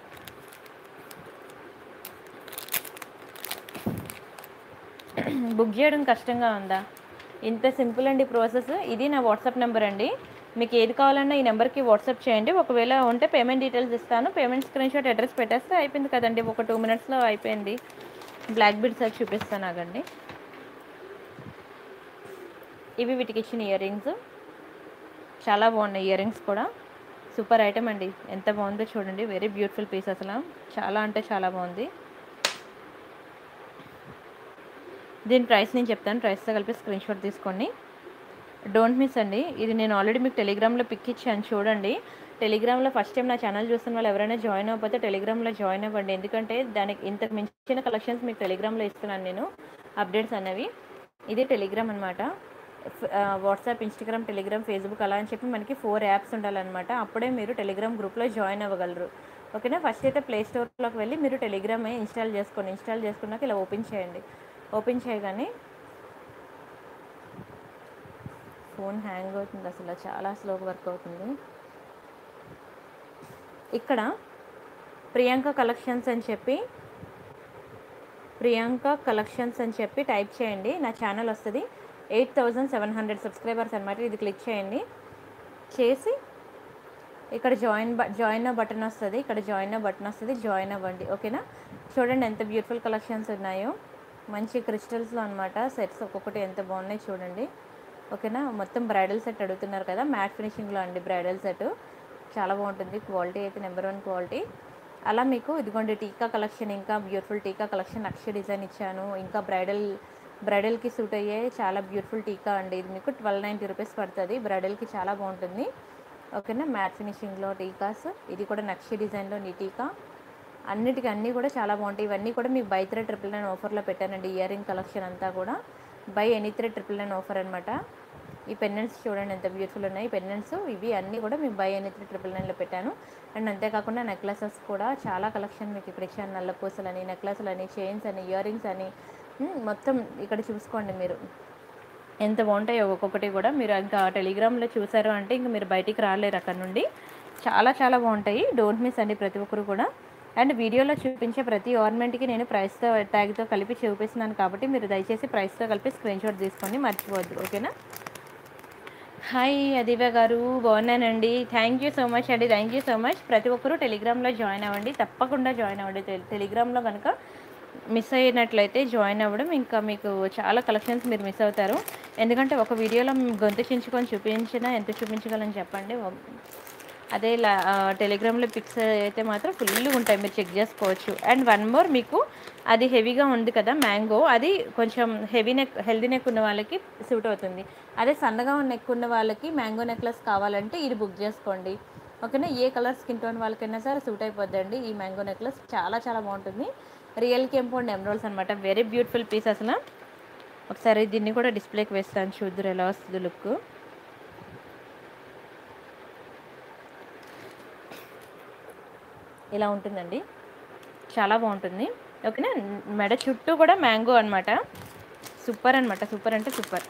బుక్ చేయడం కష్టంగా ఉందా ఇంత సింపుల్ అండి ప్రాసెస్ ఇది నా వాట్సాప్ నెంబర్ అండి మీకు ఏది కావాలన్నా ఈ నెంబర్కి వాట్సాప్ చేయండి ఒకవేళ ఉంటే పేమెంట్ డీటెయిల్స్ ఇస్తాను పేమెంట్ స్క్రీన్ షాట్ అడ్రస్ పెట్టేస్తే అయిపోయింది కదండి ఒక టూ మినిట్స్లో అయిపోయింది బ్లాక్ బీడ్స్ అది చూపిస్తాను ఆగండి ఇవి వీటికి ఇచ్చిన ఇయర్ రింగ్స్ చాలా బాగున్నాయి ఇయర్ రింగ్స్ కూడా సూపర్ ఐటమ్ అండి ఎంత బాగుందో చూడండి వెరీ బ్యూటిఫుల్ పీస్ అసలు చాలా అంటే చాలా బాగుంది దీని ప్రైస్ నేను చెప్తాను ప్రైస్తో కలిపి స్క్రీన్ షాట్ తీసుకోండి డోంట్ మిస్ అండి ఇది నేను ఆల్రెడీ మీకు టెలిగ్రామ్లో పిక్ ఇచ్చాను చూడండి టెలిగ్రామ్లో ఫస్ట్ టైం నా ఛానల్ చూస్తున్న వాళ్ళు ఎవరైనా జాయిన్ అవ్వకపోతే టెలిగ్రామ్లో జాయిన్ అవ్వండి ఎందుకంటే దానికి ఇంతకు మించిన కలెక్షన్స్ మీకు టెలిగ్రామ్లో ఇస్తున్నాను నేను అప్డేట్స్ అనేవి ఇది టెలిగ్రామ్ అనమాట వాట్సాప్ ఇన్స్టాగ్రామ్ టెలిగ్రామ్ ఫేస్బుక్ అలా అని చెప్పి మనకి ఫోర్ యాప్స్ ఉండాలన్నమాట అప్పుడే మీరు టెలిగ్రామ్ గ్రూప్లో జాయిన్ అవ్వగలరు ఓకేనా ఫస్ట్ అయితే ప్లే స్టోర్లోకి వెళ్ళి మీరు టెలిగ్రామ్ ఇన్స్టాల్ చేసుకోండి ఇన్స్టాల్ చేసుకున్నాక ఇలా ఓపెన్ చేయండి ఓపెన్ చేయగానే ఫోన్ హ్యాంగ్ అవుతుంది అసలు చాలా స్లోగా వర్క్ అవుతుంది ఇక్కడ ప్రియాంక కలెక్షన్స్ అని చెప్పి ప్రియాంక కలెక్షన్స్ అని చెప్పి టైప్ చేయండి నా ఛానల్ వస్తుంది eight thousand seven hundred subscribers అనమాట ఇది క్లిక్ చేయండి చేసి ఇక్కడ జాయిన్ బ జాయిన్ బటన్ వస్తుంది ఇక్కడ జాయిన్ బటన్ వస్తుంది జాయిన్ అవ్వండి ఓకేనా చూడండి ఎంత బ్యూటిఫుల్ కలెక్షన్స్ ఉన్నాయో మంచి క్రిస్టల్స్లో అనమాట సెట్స్ ఒక్కొక్కటి ఎంత బాగున్నాయి చూడండి ఓకేనా మొత్తం బ్రైడల్ సెట్ అడుగుతున్నారు కదా మ్యాట్ ఫినిషింగ్లో అండి బ్రైడల్ సెట్ చాలా బాగుంటుంది క్వాలిటీ అయితే నెంబర్ వన్ క్వాలిటీ అలా మీకు ఇదిగోండి టీకా కలెక్షన్ ఇంకా బ్యూటిఫుల్ టీకా కలెక్షన్ అక్ష డిజైన్ ఇచ్చాను ఇంకా బ్రైడల్ బ్రైడల్కి సూట్ అయ్యే చాలా బ్యూటిఫుల్ టీకా అండి ఇది మీకు ట్వెల్వ్ నైంటీ రూపీస్ పడుతుంది బ్రైడల్కి చాలా బాగుంటుంది ఓకేనా మ్యాట్ ఫినిషింగ్లో టీకాస్ ఇది కూడా నక్షి డిజైన్లో నీ టీకా అన్నిటికీ అన్నీ కూడా చాలా బాగుంటాయి ఇవన్నీ కూడా మీకు బై త్రీ ట్రిపుల్ నైన్ ఆఫర్లో పెట్టానండి ఇయర్ రింగ్ కలెక్షన్ అంతా కూడా buy any three triple nine offer అనమాట ఈ పెన్నెంట్స్ చూడండి ఎంత బ్యూటిఫుల్ ఉన్నాయి ఈ పెన్నెంట్స్ ఇవి అన్నీ కూడా మీకు బై ఎనీ త్రీ ట్రిపుల్ నైన్లో పెట్టాను అండ్ అంతేకాకుండా నెక్లెసెస్ కూడా చాలా కలెక్షన్ మీకు ఇక్కడ ఇచ్చాను నల్ల పూసలు అని నెక్లెస్లు అని చైన్స్ అని ఇయర్ రింగ్స్ అని ఉమ్, మొత్తం ఇక్కడ చూసుకోండి మీరు ఎంత బాగుంటాయో ఒక్కొక్కటి కూడా మీరు ఇంకా టెలిగ్రామ్లో చూసారు అంటే ఇంక మీరు బయటికి రాలేరు అక్కడ నుండి చాలా చాలా బాగుంటాయి డోంట్ మిస్ అండి ప్రతి ఒక్కరు కూడా అండ్ వీడియోలో చూపించే ప్రతి ఆర్నమెంట్కి నేను ప్రైస్తో ట్యాగ్తో కలిపి చూపిస్తున్నాను కాబట్టి మీరు దయచేసి ప్రైస్తో కలిపి స్క్రీన్ షాట్ తీసుకోండి మర్చిపోవద్దు ఓకేనా హాయ్ అదివ గారు బాగున్నానండి థ్యాంక్ యూ సో మచ్ అండి థ్యాంక్ యూ సో మచ్ ప్రతి ఒక్కరూ టెలిగ్రామ్లో జాయిన్ అవ్వండి తప్పకుండా జాయిన్ అవ్వండి టె- టెలిగ్రామ్లో కనుక మిస్ అయినట్లయితే జాయిన్ అవ్వడం ఇంకా మీకు చాలా కలెక్షన్స్ మీరు మిస్ అవుతారు ఎందుకంటే ఒక వీడియోలో గొంతు చించుకొని చూపించినా ఎంత చూపించగలని చెప్పండి అదే లా టెలిగ్రామ్లో పిక్స్ అయితే మాత్రం ఫుల్గా ఉంటాయి మీరు చెక్ చేసుకోవచ్చు అండ్ వన్ మోర్ మీకు అది హెవీగా ఉంది కదా మ్యాంగో అది కొంచెం హెవీ నెక్ హెల్దీ నెక్ ఉన్న వాళ్ళకి సూట్ అవుతుంది అదే సన్నగా ఉన్న నెక్ ఉన్న వాళ్ళకి మ్యాంగో నెక్లెస్ కావాలంటే ఇది బుక్ చేసుకోండి ఓకేనా ఏ కలర్ స్కిన్ టోన్ వాళ్ళకైనా సరే సూట్ అయిపోద్దండి ఈ మ్యాంగో నెక్లెస్ చాలా చాలా బాగుంటుంది రియల్ కెంపౌండ్ ఎమరాల్స్ అనమాట వెరీ బ్యూటిఫుల్ పీస్ అసలు ఒకసారి దీన్ని కూడా డిస్ప్లేకి వేస్తాను చూద్దరు ఎలా వస్తుంది లుక్ ఇలా ఉంటుందండి చాలా బాగుంటుంది ఓకేనా మెడ చుట్టూ కూడా మ్యాంగో అనమాట సూపర్ అనమాట సూపర్ అంటే సూపర్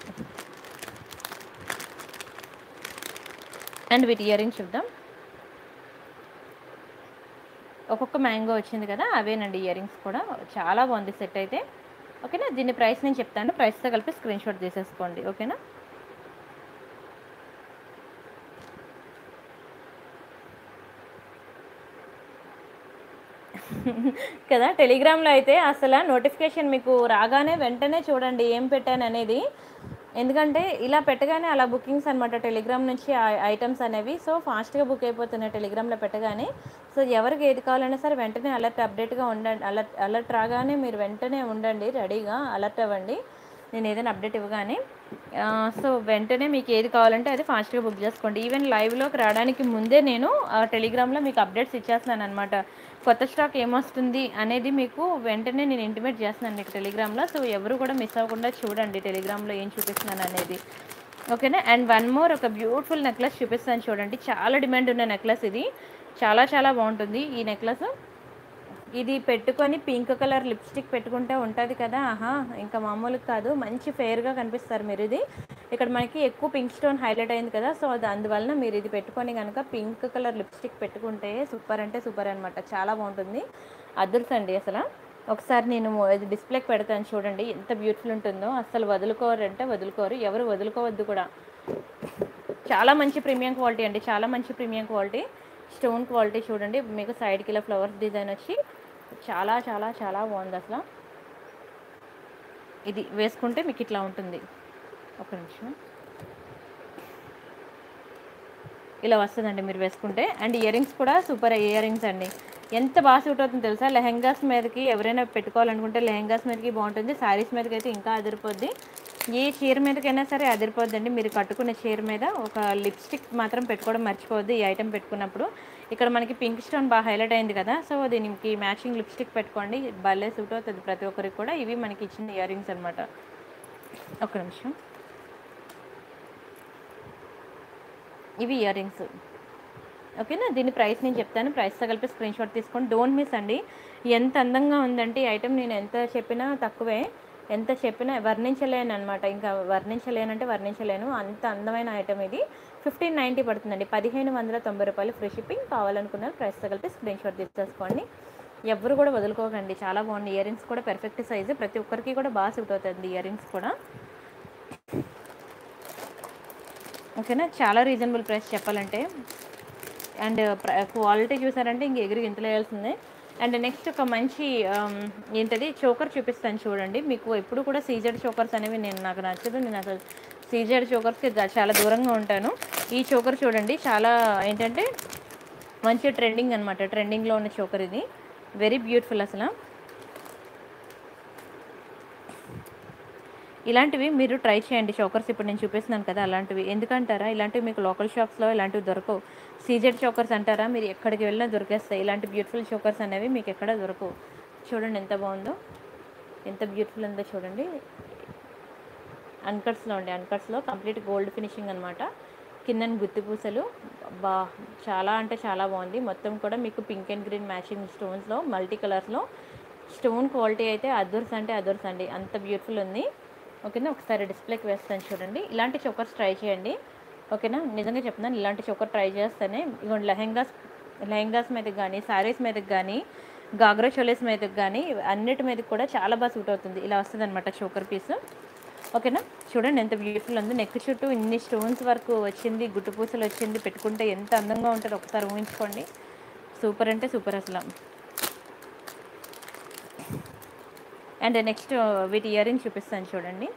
అండ్ వీటి ఇయర్ రింగ్స్ చూద్దాం ఒక్కొక్క మ్యాంగో వచ్చింది కదా అవేనండి ఇయర్ రింగ్స్ కూడా చాలా బాగుంది సెట్ అయితే ఓకేనా దీని ప్రైస్ నేను చెప్తాను ప్రైస్తో కలిపి స్క్రీన్ షాట్ తీసేసుకోండి ఓకేనా కదా టెలిగ్రామ్లో అయితే అసలు నోటిఫికేషన్ మీకు రాగానే వెంటనే చూడండి ఏం పెట్టాను అనేది ఎందుకంటే ఇలా పెట్టగానే అలా బుకింగ్స్ అనమాట టెలిగ్రామ్ నుంచి ఐటమ్స్ అనేవి సో ఫాస్ట్గా బుక్ అయిపోతున్నాయి టెలిగ్రామ్లో పెట్టగానే సో ఎవరికి ఏది కావాలన్నా సరే వెంటనే అలర్ట్ అప్డేట్గా ఉండండి అలర్ట్ అలర్ట్ రాగానే మీరు వెంటనే ఉండండి రెడీగా అలర్ట్ అవ్వండి నేను ఏదైనా అప్డేట్ ఇవ్వగానే ఆ, సో వెంటనే మీకు ఏది కావాలంటే అది ఫాస్ట్గా బుక్ చేసుకోండి ఈవెన్ లైవ్లోకి రావడానికి ముందే నేను ఆ, టెలిగ్రామ్లో మీకు అప్డేట్స్ ఇచ్చేస్తున్నాను అనమాట కొత్త స్టాక్ ఏమొస్తుంది అనేది మీకు వెంటనే నేను ఇంటిమేట్ చేస్తున్నాను మీకు టెలిగ్రామ్లో సో ఎవరు కూడా మిస్ అవ్వకుండా చూడండి టెలిగ్రామ్లో ఏం చూపిస్తున్నాను అనేది ఓకేనా అండ్ వన్ మోర్ ఒక బ్యూటిఫుల్ నెక్లెస్ చూపిస్తాను చూడండి చాలా డిమాండ్ ఉన్న నెక్లెస్ ఇది చాలా చాలా బాగుంటుంది ఈ నెక్లెస్ ఇది పెట్టుకొని పింక్ కలర్ లిప్స్టిక్ పెట్టుకుంటే ఉంటుంది కదా ఆహా ఇంకా మామూలుగా కాదు మంచి ఫెయిర్గా కనిపిస్తారు మీరు ఇది ఇక్కడ మనకి ఎక్కువ పింక్ స్టోన్ హైలైట్ అయింది కదా సో అది అందువలన మీరు ఇది పెట్టుకొని కనుక పింక్ కలర్ లిప్స్టిక్ పెట్టుకుంటే సూపర్ అంటే సూపర్ అనమాట చాలా బాగుంటుంది అదుర్సండి అసలు ఒకసారి నేను ఇది డిస్ప్లేకి పెడతాను చూడండి ఎంత బ్యూటిఫుల్ ఉంటుందో అసలు వదులుకోరు అంటే వదులుకోరు ఎవరు వదులుకోవద్దు కూడా చాలా మంచి ప్రీమియం క్వాలిటీ అండి చాలా మంచి ప్రీమియం క్వాలిటీ స్టోన్ క్వాలిటీ చూడండి మీకు సైడ్కి ఇలా ఫ్లవర్స్ డిజైన్ వచ్చి చాలా చాలా చాలా బాగుంది అసలు ఇది వేసుకుంటే మీకు ఇట్లా ఉంటుంది ఒక నిమిషం ఇలా వస్తుందండి మీరు వేసుకుంటే అండ్ ఇయర్ రింగ్స్ కూడా సూపర్ ఇయర్ రింగ్స్ అండి ఎంత బాగా సూట్ అవుతుంది తెలుసా లెహెంగాస్ మీదకి ఎవరైనా పెట్టుకోవాలనుకుంటే లెహెంగాస్ మీదకి బాగుంటుంది శారీస్ మీదకి అయితే ఇంకా అదిరిపోద్ది ఏ చీర మీదకైనా సరే అదిరిపోద్దండి మీరు కట్టుకున్న చీర మీద ఒక లిప్స్టిక్ మాత్రం పెట్టుకోవడం మర్చిపోవద్దు ఈ ఐటెం పెట్టుకున్నప్పుడు ఇక్కడ మనకి పింక్ స్టోన్ బాగా హైలైట్ అయింది కదా సో దీనికి మ్యాచింగ్ లిప్స్టిక్ పెట్టుకోండి భలే సూట్ అవుతుంది ప్రతి ఒక్కరికి కూడా ఇవి మనకి ఇచ్చిన ఇయర్ రింగ్స్ అనమాట ఒక నిమిషం ఇవి ఇయర్ రింగ్స్ ఓకేనా దీని ప్రైస్ నేను చెప్తాను ప్రైస్తో కలిపి స్క్రీన్ షాట్ తీసుకోండి డోంట్ మిస్ అండి ఎంత అందంగా ఉందంటే ఈ ఐటెం నేను ఎంత చెప్పినా తక్కువే ఎంత చెప్పినా వర్ణించలేను అనమాట ఇంకా వర్ణించలేనంటే వర్ణించలేను అంత అందమైన ఐటెం ఇది ఫిఫ్టీన్ నైంటీ పడుతుందండి పదిహేను వందల తొంభై రూపాయలు ఫ్రీ షిప్పింగ్ కావాలనుకున్నారు ప్రైస్తో కలిపి స్క్రీన్ షాట్ తీసేసుకోండి ఎవరు కూడా వదులుకోకండి చాలా బాగుంది ఇయర్ రింగ్స్ కూడా పెర్ఫెక్ట్ సైజు ప్రతి ఒక్కరికి కూడా బాగా సూట్ అవుతుంది ఇయర్ రింగ్స్ కూడా ఓకేనా చాలా రీజనబుల్ ప్రైస్ చెప్పాలంటే అండ్ క్వాలిటీ చూసారంటే ఇంక ఎగిరి ఇంతలేయాల్సిందే అండ్ నెక్స్ట్ ఒక మంచి ఆమ్, ఏంటది చోకర్ చూపిస్తాను చూడండి మీకు ఎప్పుడు కూడా సీజెడ్ చోకర్స్ అనేవి నేను నాకు నచ్చదు నేను అసలు సీజెడ్ చోకర్స్కి చాలా దూరంగా ఉంటాను ఈ చోకర్ చూడండి చాలా ఏంటంటే మంచి ట్రెండింగ్ అనమాట ట్రెండింగ్లో ఉన్న చోకర్ ఇది వెరీ బ్యూటిఫుల్ అసలు ఇలాంటివి మీరు ట్రై చేయండి చోకర్స్ ఇప్పుడు నేను చూపిస్తున్నాను కదా అలాంటివి ఎందుకంటారా ఇలాంటివి మీకు లోకల్ షాప్స్లో ఇలాంటివి దొరకవు సీజెడ్ చోకర్స్ అంటారా మీరు ఎక్కడికి వెళ్ళినా దొరికేస్తాయి ఇలాంటి బ్యూటిఫుల్ చోకర్స్ అనేవి మీకు ఎక్కడ దొరకవు చూడండి ఎంత బాగుందో ఎంత బ్యూటిఫుల్ ఉందో చూడండి అన్కట్స్లో ఉండే అన్కట్స్లో కంప్లీట్ గోల్డ్ ఫినిషింగ్ అనమాట కింద గుత్తి పూసలు బా చాలా అంటే చాలా బాగుంది మొత్తం కూడా మీకు పింక్ అండ్ గ్రీన్ మ్యాచింగ్ స్టోన్స్లో మల్టీ కలర్స్లో స్టోన్ క్వాలిటీ అయితే అదర్స్ అంటే అదర్స్ అండి అంత బ్యూటిఫుల్ ఉంది ఓకేనా ఒకసారి డిస్ప్లేకి వేస్తాను చూడండి ఇలాంటి చోకర్స్ ట్రై చేయండి ఓకేనా నిజంగా చెప్తున్నాను ఇలాంటి చోకర్ ట్రై చేస్తేనే ఇగోండి లెహెంగాస్ లెహెంగాస్ మీదకి కానీ శారీస్ మీదకి కానీ గాగ్రా చోలీస్ మీదకి కానీ అన్నిటి మీదకి కూడా చాలా బాగా సూట్ అవుతుంది ఇలా వస్తుంది అనమాట చోకర్ పీస్ ఓకేనా చూడండి ఎంత బ్యూటిఫుల్ ఉంది నెక్ చుట్టూ ఇన్ని స్టోన్స్ వరకు వచ్చింది గుట్టు పూసలు వచ్చింది పెట్టుకుంటే ఎంత అందంగా ఉంటుందో ఒకసారి ఊహించుకోండి సూపర్ అంటే సూపర్ అసలు అండ్ నెక్స్ట్ వీటి ఇయర్ రింగ్స్ చూపిస్తాను చూడండి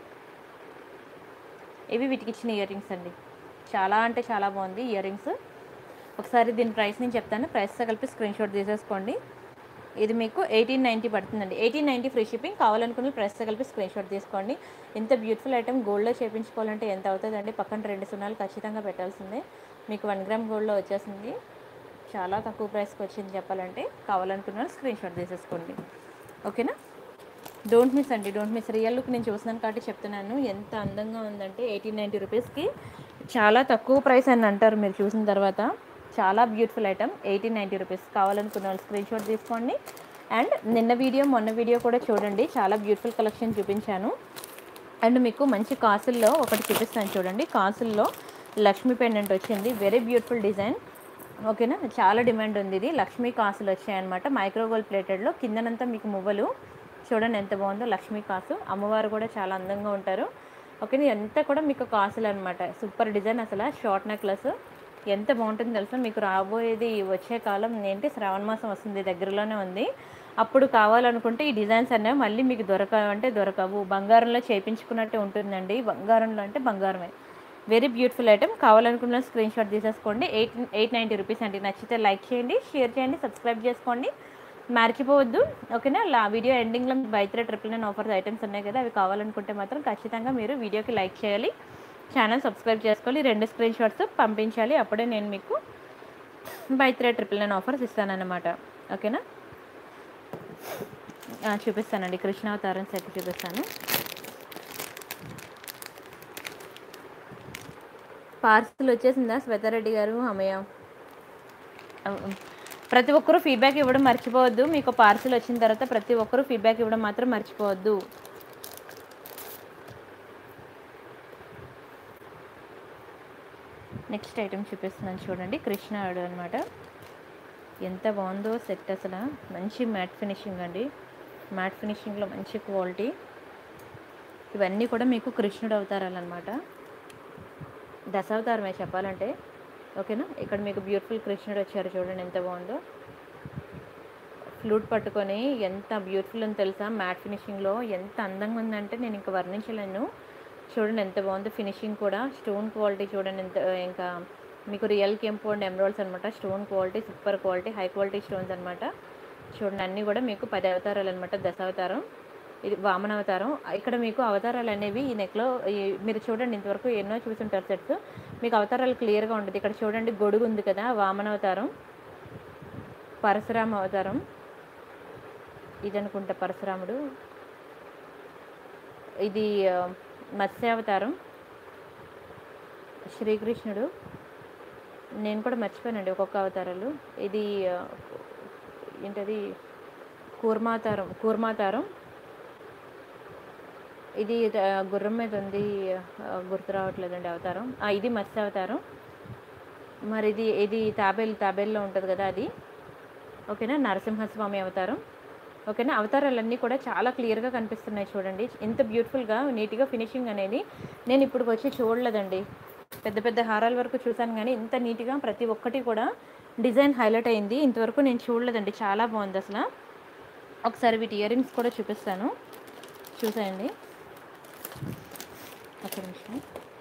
ఇవి వీటికి ఇచ్చిన ఇయర్ రింగ్స్ అండి చాలా అంటే చాలా బాగుంది ఇయర్ రింగ్స్ ఒకసారి దీని ప్రైస్ నేను చెప్తాను ప్రైస్తో కలిపి స్క్రీన్ షాట్ తీసేసుకోండి ఇది మీకు ఎయిటీన్ నైంటీ పడుతుందండి ఎయిటీన్ నైంటీ ఫ్రీ షిప్పింగ్ కావాలనుకుని ప్రైస్తో కలిపి స్క్రీన్ షాట్ తీసుకోండి ఇంత బ్యూటిఫుల్ ఐటమ్ గోల్డ్లో చేయించుకోవాలంటే ఎంత అవుతుందండి పక్కన రెండు సున్నాలు ఖచ్చితంగా పెట్టాల్సిందే మీకు వన్ గ్రామ్ గోల్డ్లో వచ్చేసింది చాలా తక్కువ ప్రైస్కి వచ్చింది చెప్పాలంటే కావాలనుకున్న వాళ్ళు స్క్రీన్ షాట్ తీసేసుకోండి ఓకేనా డోంట్ మిస్ అండి డోంట్ మిస్ రియల్ లుక్ నేను చూస్తున్నాను కాబట్టి చెప్తున్నాను ఎంత అందంగా ఉందంటే ఎయిటీన్ నైంటీ రూపీస్కి చాలా తక్కువ ప్రైస్ అని అంటారు మీరు చూసిన తర్వాత చాలా beautiful item eighteen ninety rupees కావాలనుకున్న వాళ్ళు స్క్రీన్ షాట్ తీసుకోండి అండ్ నిన్న వీడియో మొన్న వీడియో కూడా చూడండి చాలా బ్యూటిఫుల్ కలెక్షన్ చూపించాను అండ్ మీకు మంచి కాసుల్లో ఒకటి చూపిస్తాను చూడండి కాసుల్లో లక్ష్మీ పెండెంట్ వచ్చింది వెరీ బ్యూటిఫుల్ డిజైన్ ఓకేనా చాలా డిమాండ్ ఉంది ఇది లక్ష్మీ కాసులు వచ్చాయన్నమాట మైక్రోగోల్ ప్లేటెడ్లో కిందనంతా మీకు మువ్వలు చూడండి ఎంత బాగుందో లక్ష్మీ కాసు అమ్మవారు కూడా చాలా అందంగా ఉంటారు ఓకేనా ఎంత కూడా మీకు కాసులు అనమాట సూపర్ డిజైన్ అసలు షార్ట్ నెక్లెస్ ఎంత బాగుంటుందో తెలుసా మీకు రాబోయేది వచ్చే కాలం ఏంటి శ్రావణ మాసం వస్తుంది దగ్గరలోనే ఉంది అప్పుడు కావాలనుకుంటే ఈ డిజైన్స్ అనేవి మళ్ళీ మీకు దొరకవంటే దొరకవు బంగారంలో చేయించుకున్నట్టే ఉంటుందండి బంగారంలో అంటే బంగారమే వెరీ బ్యూటిఫుల్ ఐటమ్ కావాలనుకున్న స్క్రీన్ షాట్ తీసేసుకోండి ఎయిట్ ఎయిట్ నైంటీ రూపీస్ అండి నచ్చితే లైక్ చేయండి షేర్ చేయండి సబ్స్క్రైబ్ చేసుకోండి మర్చిపోవద్దు ఓకేనా లా వీడియో ఎండింగ్లో buy three triple nine offers items ఉన్నాయి కదా అవి కావాలనుకుంటే మాత్రం ఖచ్చితంగా మీరు వీడియోకి లైక్ చేయాలి ఛానల్ సబ్స్క్రైబ్ చేసుకోవాలి రెండు స్క్రీన్ షాట్స్ పంపించాలి అప్పుడే నేను మీకు buy three triple nine offers ఇస్తానన్నమాట ఓకేనా ఆ, చూపిస్తానండి కృష్ణావతారం సెట్ చూపిస్తాను పార్సిల్ వచ్చేసిందా శ్వేతారెడ్డి గారు అమ్మయ్య ప్రతి ఒక్కరూ ఫీడ్బ్యాక్ ఇవ్వడం మర్చిపోవద్దు మీకు పార్సిల్ వచ్చిన తర్వాత ప్రతి ఒక్కరూ ఫీడ్బ్యాక్ ఇవ్వడం మాత్రం మర్చిపోవద్దు నెక్స్ట్ ఐటమ్ చూపిస్తున్నాను చూడండి కృష్ణాడు అనమాట ఎంత బాగుందో సెట్ అసలు మంచి మ్యాట్ ఫినిషింగ్ అండి మ్యాట్ ఫినిషింగ్లో మంచి క్వాలిటీ ఇవన్నీ కూడా మీకు కృష్ణుడు అవతారాలన్నమాట దశావతారమే చెప్పాలంటే ఓకేనా ఇక్కడ మీకు బ్యూటిఫుల్ కృష్ణుడు వచ్చారు చూడండి ఎంత బాగుందో ఫ్లూట్ పట్టుకొని ఎంత బ్యూటిఫుల్ అని తెలుసా మ్యాట్ ఫినిషింగ్లో ఎంత అందంగా ఉందంటే నేను ఇంకా వర్ణించలేను చూడండి ఎంత బాగుందో ఫినిషింగ్ కూడా స్టోన్ క్వాలిటీ చూడండి ఎంత ఇంకా మీకు రియల్ కెంపౌండ్ ఎమరాల్డ్స్ అనమాట stone quality super quality high quality stones అనమాట చూడండి అన్నీ కూడా మీకు పది అవతారాలు అనమాట దశావతారం ఇది వామన అవతారం ఇక్కడ మీకు అవతారాలు అనేవి ఈ నెక్లో ఈ- మీరు చూడండి ఇంతవరకు ఎన్నో చూసుంటారు సెట్స్ మీకు అవతారాలు క్లియర్గా ఉంటుంది ఇక్కడ చూడండి గొడుగు ఉంది కదా వామన అవతారం పరశురామ అవతారం ఇది అనుకుంటా పరశురాముడు ఇది ఆ, మత్స్యావతారం శ్రీకృష్ణుడు నేను కూడా మర్చిపోయానండి ఒక్కొక్క అవతారాలు ఇది ఆ, ఏంటది కూర్మావతారం కూర్మావతారం ఇది ఆ, గుర్రం మీద ఉంది ఆ, గుర్తు రావట్లేదండి అవతారం ఆ, ఇది మత్స్య అవతారం మరి ఇది ఇది తాబేలు తాబేల్లో ఉంటుంది కదా అది ఓకేనా నరసింహస్వామి అవతారం ఓకేనా అవతారాలన్నీ కూడా చాలా క్లియర్గా కనిపిస్తున్నాయి చూడండి ఎంత బ్యూటిఫుల్గా నీట్గా ఫినిషింగ్ అనేది నేను ఇప్పుడు వచ్చి చూడలేదండి పెద్ద పెద్ద హారాల వరకు చూసాను కానీ ఇంత నీట్గా ప్రతి ఒక్కటి కూడా డిజైన్ హైలైట్ అయింది ఇంతవరకు నేను చూడలేదండి చాలా బాగుంది అసలు ఒకసారి వీటి ఇయర్ రింగ్స్ కూడా చూపిస్తాను చూసేయండి ఒక నిమిషం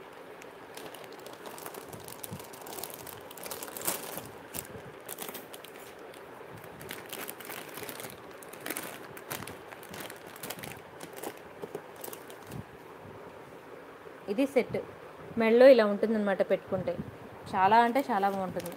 ఇది సెట్ మెడలో ఇలా ఉంటుందన్నమాట పెట్టుకుంటే చాలా అంటే చాలా బాగుంటుంది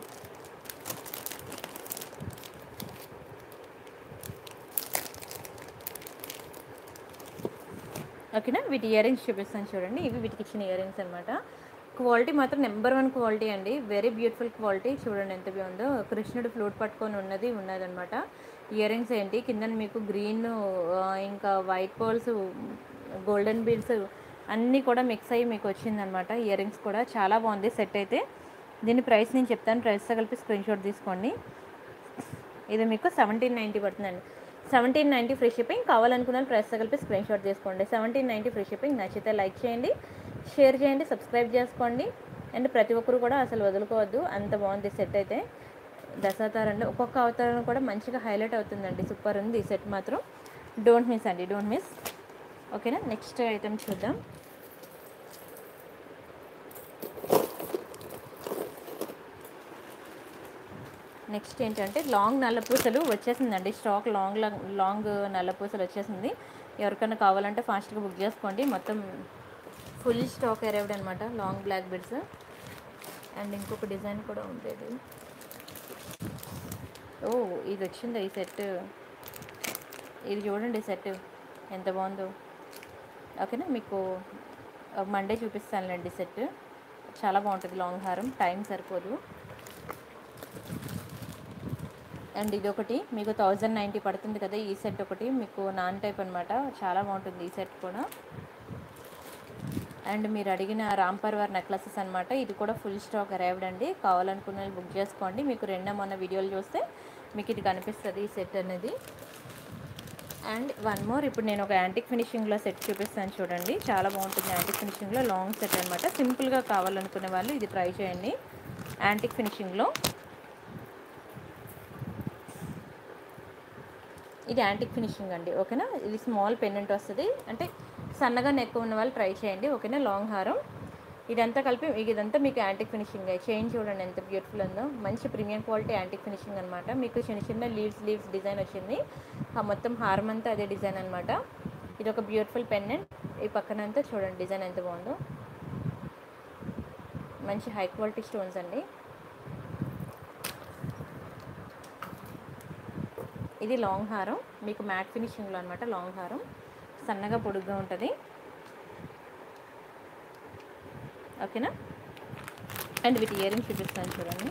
ఓకేనా వీటి ఇయర్ రింగ్స్ చూపిస్తాను చూడండి ఇవి వీటికి ఇచ్చిన ఇయర్ రింగ్స్ అనమాట క్వాలిటీ మాత్రం నెంబర్ వన్ క్వాలిటీ అండి వెరీ బ్యూటిఫుల్ క్వాలిటీ చూడండి ఎంత బాగుందో కృష్ణుడు ఫ్లూట్ పట్టుకొని ఉన్నది ఉన్నదన్నమాట ఇయర్ రింగ్స్ ఏంటి కింద మీకు గ్రీన్ ఇంకా వైట్ పోల్స్ గోల్డెన్ బీడ్స్ అన్నీ కూడా మిక్స్ అయ్యి మీకు వచ్చిందనమాట ఇయర్ రింగ్స్ కూడా చాలా బాగుంది సెట్ అయితే దీని ప్రైస్ నేను చెప్తాను ప్రైస్తో కలిపి స్క్రీన్ షాట్ తీసుకోండి ఇది మీకు సెవెంటీన్ నైంటీ పడుతుందండి సెవెంటీన్ నైంటీ ఫ్రీ షిప్పింగ్ కావాలనుకున్న ప్రైస్తో కలిపి స్క్రీన్ షాట్ తీసుకోండి సెవెంటీన్ నైంటీ ఫ్రీ షిప్పింగ్ నచ్చితే లైక్ చేయండి షేర్ చేయండి సబ్స్క్రైబ్ చేసుకోండి అండ్ ప్రతి ఒక్కరు కూడా అసలు వదులుకోవద్దు అంత బాగుంది సెట్ అయితే దశావతారంలో ఒక్కొక్క అవతారం కూడా మంచిగా హైలైట్ అవుతుందండి సూపర్ ఉంది ఈ సెట్ మాత్రం డోంట్ మిస్ అండి డోంట్ మిస్ ఓకేనా నెక్స్ట్ ఐటమ్ చూద్దాం నెక్స్ట్ ఏంటంటే లాంగ్ నల్ల పూసలు వచ్చేసిందండి స్టాక్ లాంగ్ లాంగ్ నల్ల పూసలు వచ్చేసింది ఎవరికైనా కావాలంటే ఫాస్ట్గా బుక్ చేసుకోండి మొత్తం ఫుల్ స్టాక్ అరైవ్డ్ అనమాట లాంగ్ బ్లాక్ బెడ్స్ అండ్ ఇంకొక డిజైన్ కూడా ఉండేది ఓ ఇది వచ్చింది ఈ సెట్ ఇది చూడండి సెట్ ఎంత బాగుందో ఓకేనా మీకు మండే చూపిస్తానులేండి సెట్ చాలా బాగుంటుంది లాంగ్ హారం టైం సరిపోదు అండ్ ఇది ఒకటి మీకు థౌజండ్ నైంటీ పడుతుంది కదా ఈ సెట్ ఒకటి మీకు నాన్ టైప్ అనమాట చాలా బాగుంటుంది ఈ సెట్ కూడా అండ్ మీరు అడిగిన రాంపర్వర్ నెక్లెసెస్ అనమాట ఇది కూడా ఫుల్ స్టాక్ అరైవ్డ్ అండి కావాలనుకున్న వాళ్ళు బుక్ చేసుకోండి మీకు రెండో మొన్న వీడియోలు చూస్తే మీకు ఇది కనిపిస్తుంది ఈ సెట్ అనేది అండ్ వన్ మోర్ ఇప్పుడు నేను ఒక యాంటిక్ ఫినిషింగ్లో సెట్ చూపిస్తాను చూడండి చాలా బాగుంటుంది యాంటిక్ ఫినిషింగ్లో లాంగ్ సెట్ అనమాట సింపుల్గా కావాలనుకునే వాళ్ళు ఇది ట్రై చేయండి యాంటిక్ ఫినిషింగ్లో ఇది యాంటిక్ ఫినిషింగ్ అండి ఓకేనా ఇది స్మాల్ పెన్నెంట్ వస్తుంది అంటే సన్నగా నెక్ ఉన్న వాళ్ళు ట్రై చేయండి ఓకేనా లాంగ్ హారం ఇదంతా కలిపి ఇదంతా మీకు యాంటిక్ ఫినిషింగ్ చైన్ చూడండి ఎంత బ్యూటిఫుల్ ఉందో మంచి ప్రీమియం క్వాలిటీ యాంటిక్ ఫినిషింగ్ అనమాట మీకు చిన్న చిన్న లీవ్స్ లీవ్స్ డిజైన్ వచ్చింది ఆ మొత్తం హారం అంతా అదే డిజైన్ అనమాట ఇది ఒక బ్యూటిఫుల్ పెన్నెంట్ ఈ పక్కన అంతా చూడండి డిజైన్ ఎంత బాగుందో మంచి హై క్వాలిటీ స్టోన్స్ అండి ఇది లాంగ్ హారం మీకు మ్యాట్ ఫినిషింగ్లో అనమాట లాంగ్ హారం సన్నగా పొడుగ్గా ఉంటుంది ఓకేనా అండ్ వీటి ఇయరింగ్ చూపిస్తాను చూడండి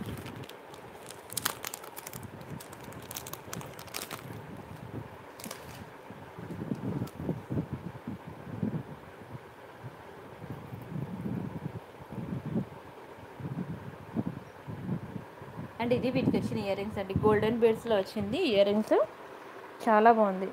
అండ్ ఇది వీటికి వచ్చిన ఇయర్ రింగ్స్ అండి గోల్డెన్ బీడ్స్లో వచ్చింది ఇయర్ రింగ్స్ చాలా బాగుంది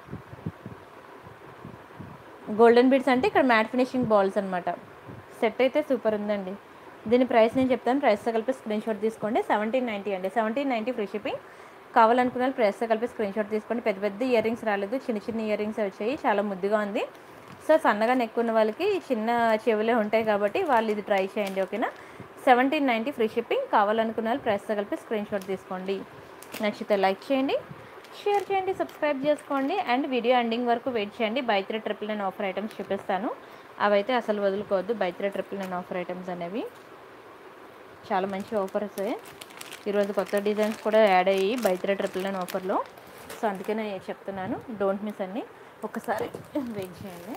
గోల్డెన్ బీడ్స్ అంటే ఇక్కడ మ్యాట్ ఫినిషింగ్ బాల్స్ అనమాట సెట్ అయితే సూపర్ ఉందండి దీని ప్రైస్ నేను చెప్తాను ప్రైస్తో కలిపి స్క్రీన్ షాట్ తీసుకోండి సెవెంటీన్ నైంటీ అండి సెవెంటీన్ నైంటీ ఫ్రీ షిప్పింగ్ కావాలనుకున్న వాళ్ళు ప్రైస్తో కలిపి స్క్రీన్ షాట్ తీసుకోండి పెద్ద పెద్ద ఇయర్ రింగ్స్ రాలేదు చిన్న చిన్న ఇయర్ రింగ్స్ వచ్చాయి చాలా ముద్దుగా ఉంది సో సన్నగా నెక్ ఉన్న వాళ్ళకి చిన్న చెవులే ఉంటాయి కాబట్టి వాళ్ళు ఇది ట్రై చేయండి ఓకేనా సెవెంటీన్ నైంటీ ఫ్రీ షిప్పింగ్ కావాలనుకున్న వాళ్ళు ప్రైస్తో కలిపి స్క్రీన్ షాట్ తీసుకోండి నచ్చితే లైక్ చేయండి షేర్ చేయండి సబ్స్క్రైబ్ చేసుకోండి అండ్ వీడియో ఎండింగ్ వరకు వెయిట్ చేయండి buy three triple nine offer items చూపిస్తాను అవైతే అసలు వదులుకోవద్దు buy three triple nine offer items అనేవి చాలా మంచి ఆఫర్స్ ఈరోజు కొత్త డిజైన్స్ కూడా యాడ్ అయ్యి బై త్రీ ట్రిపుల్ నైన్ ఆఫర్లో సో అందుకే నేను చెప్తున్నాను డోంట్ మిస్ అన్ని ఒకసారి వెయిట్ చేయండి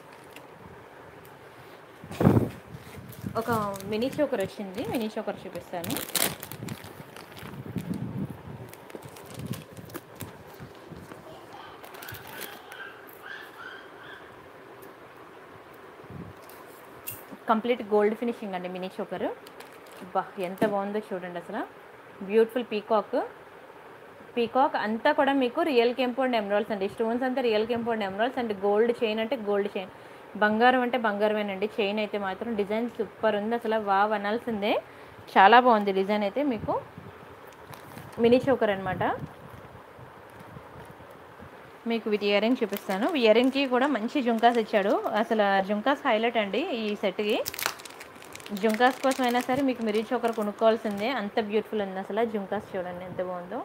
ఒక మినీ చోకర్ వచ్చింది మినీ చోకర్ చూపిస్తాను కంప్లీట్ గోల్డ్ ఫినిషింగ్ అండి మినీ చోకర్ బా ఎంత బాగుందో చూడండి అసలు బ్యూటిఫుల్ పీకాక్ పీకాక్ అంతా కూడా మీకు రియల్ కెంపౌండ్ ఎమరాల్స్ అండి స్టోన్స్ అంతా రియల్ కెంపౌండ్ ఎమరాల్స్ అండ్ గోల్డ్ చైన్ అంటే గోల్డ్ చైన్ బంగారం అంటే బంగారమేనండి చైన్ అయితే మాత్రం డిజైన్ సూపర్ ఉంది అసలు వావ్ అనాల్సిందే చాలా బాగుంది డిజైన్ అయితే మీకు మినీ చోకర్ అనమాట మీకు వీటి ఇయరింగ్ చూపిస్తాను ఇయరింగ్కి కూడా మంచి జుంకాస్ ఇచ్చాడు అసలు జుంకాస్ హైలైట్ అండి ఈ సెట్కి జుంకాస్ కోసం అయినా సరే మీకు మిరీ చోకర్ కొనుక్కోవాల్సిందే అంత బ్యూటిఫుల్ ఉంది అసలు జుంకాస్ చూడండి ఎంత బాగుందో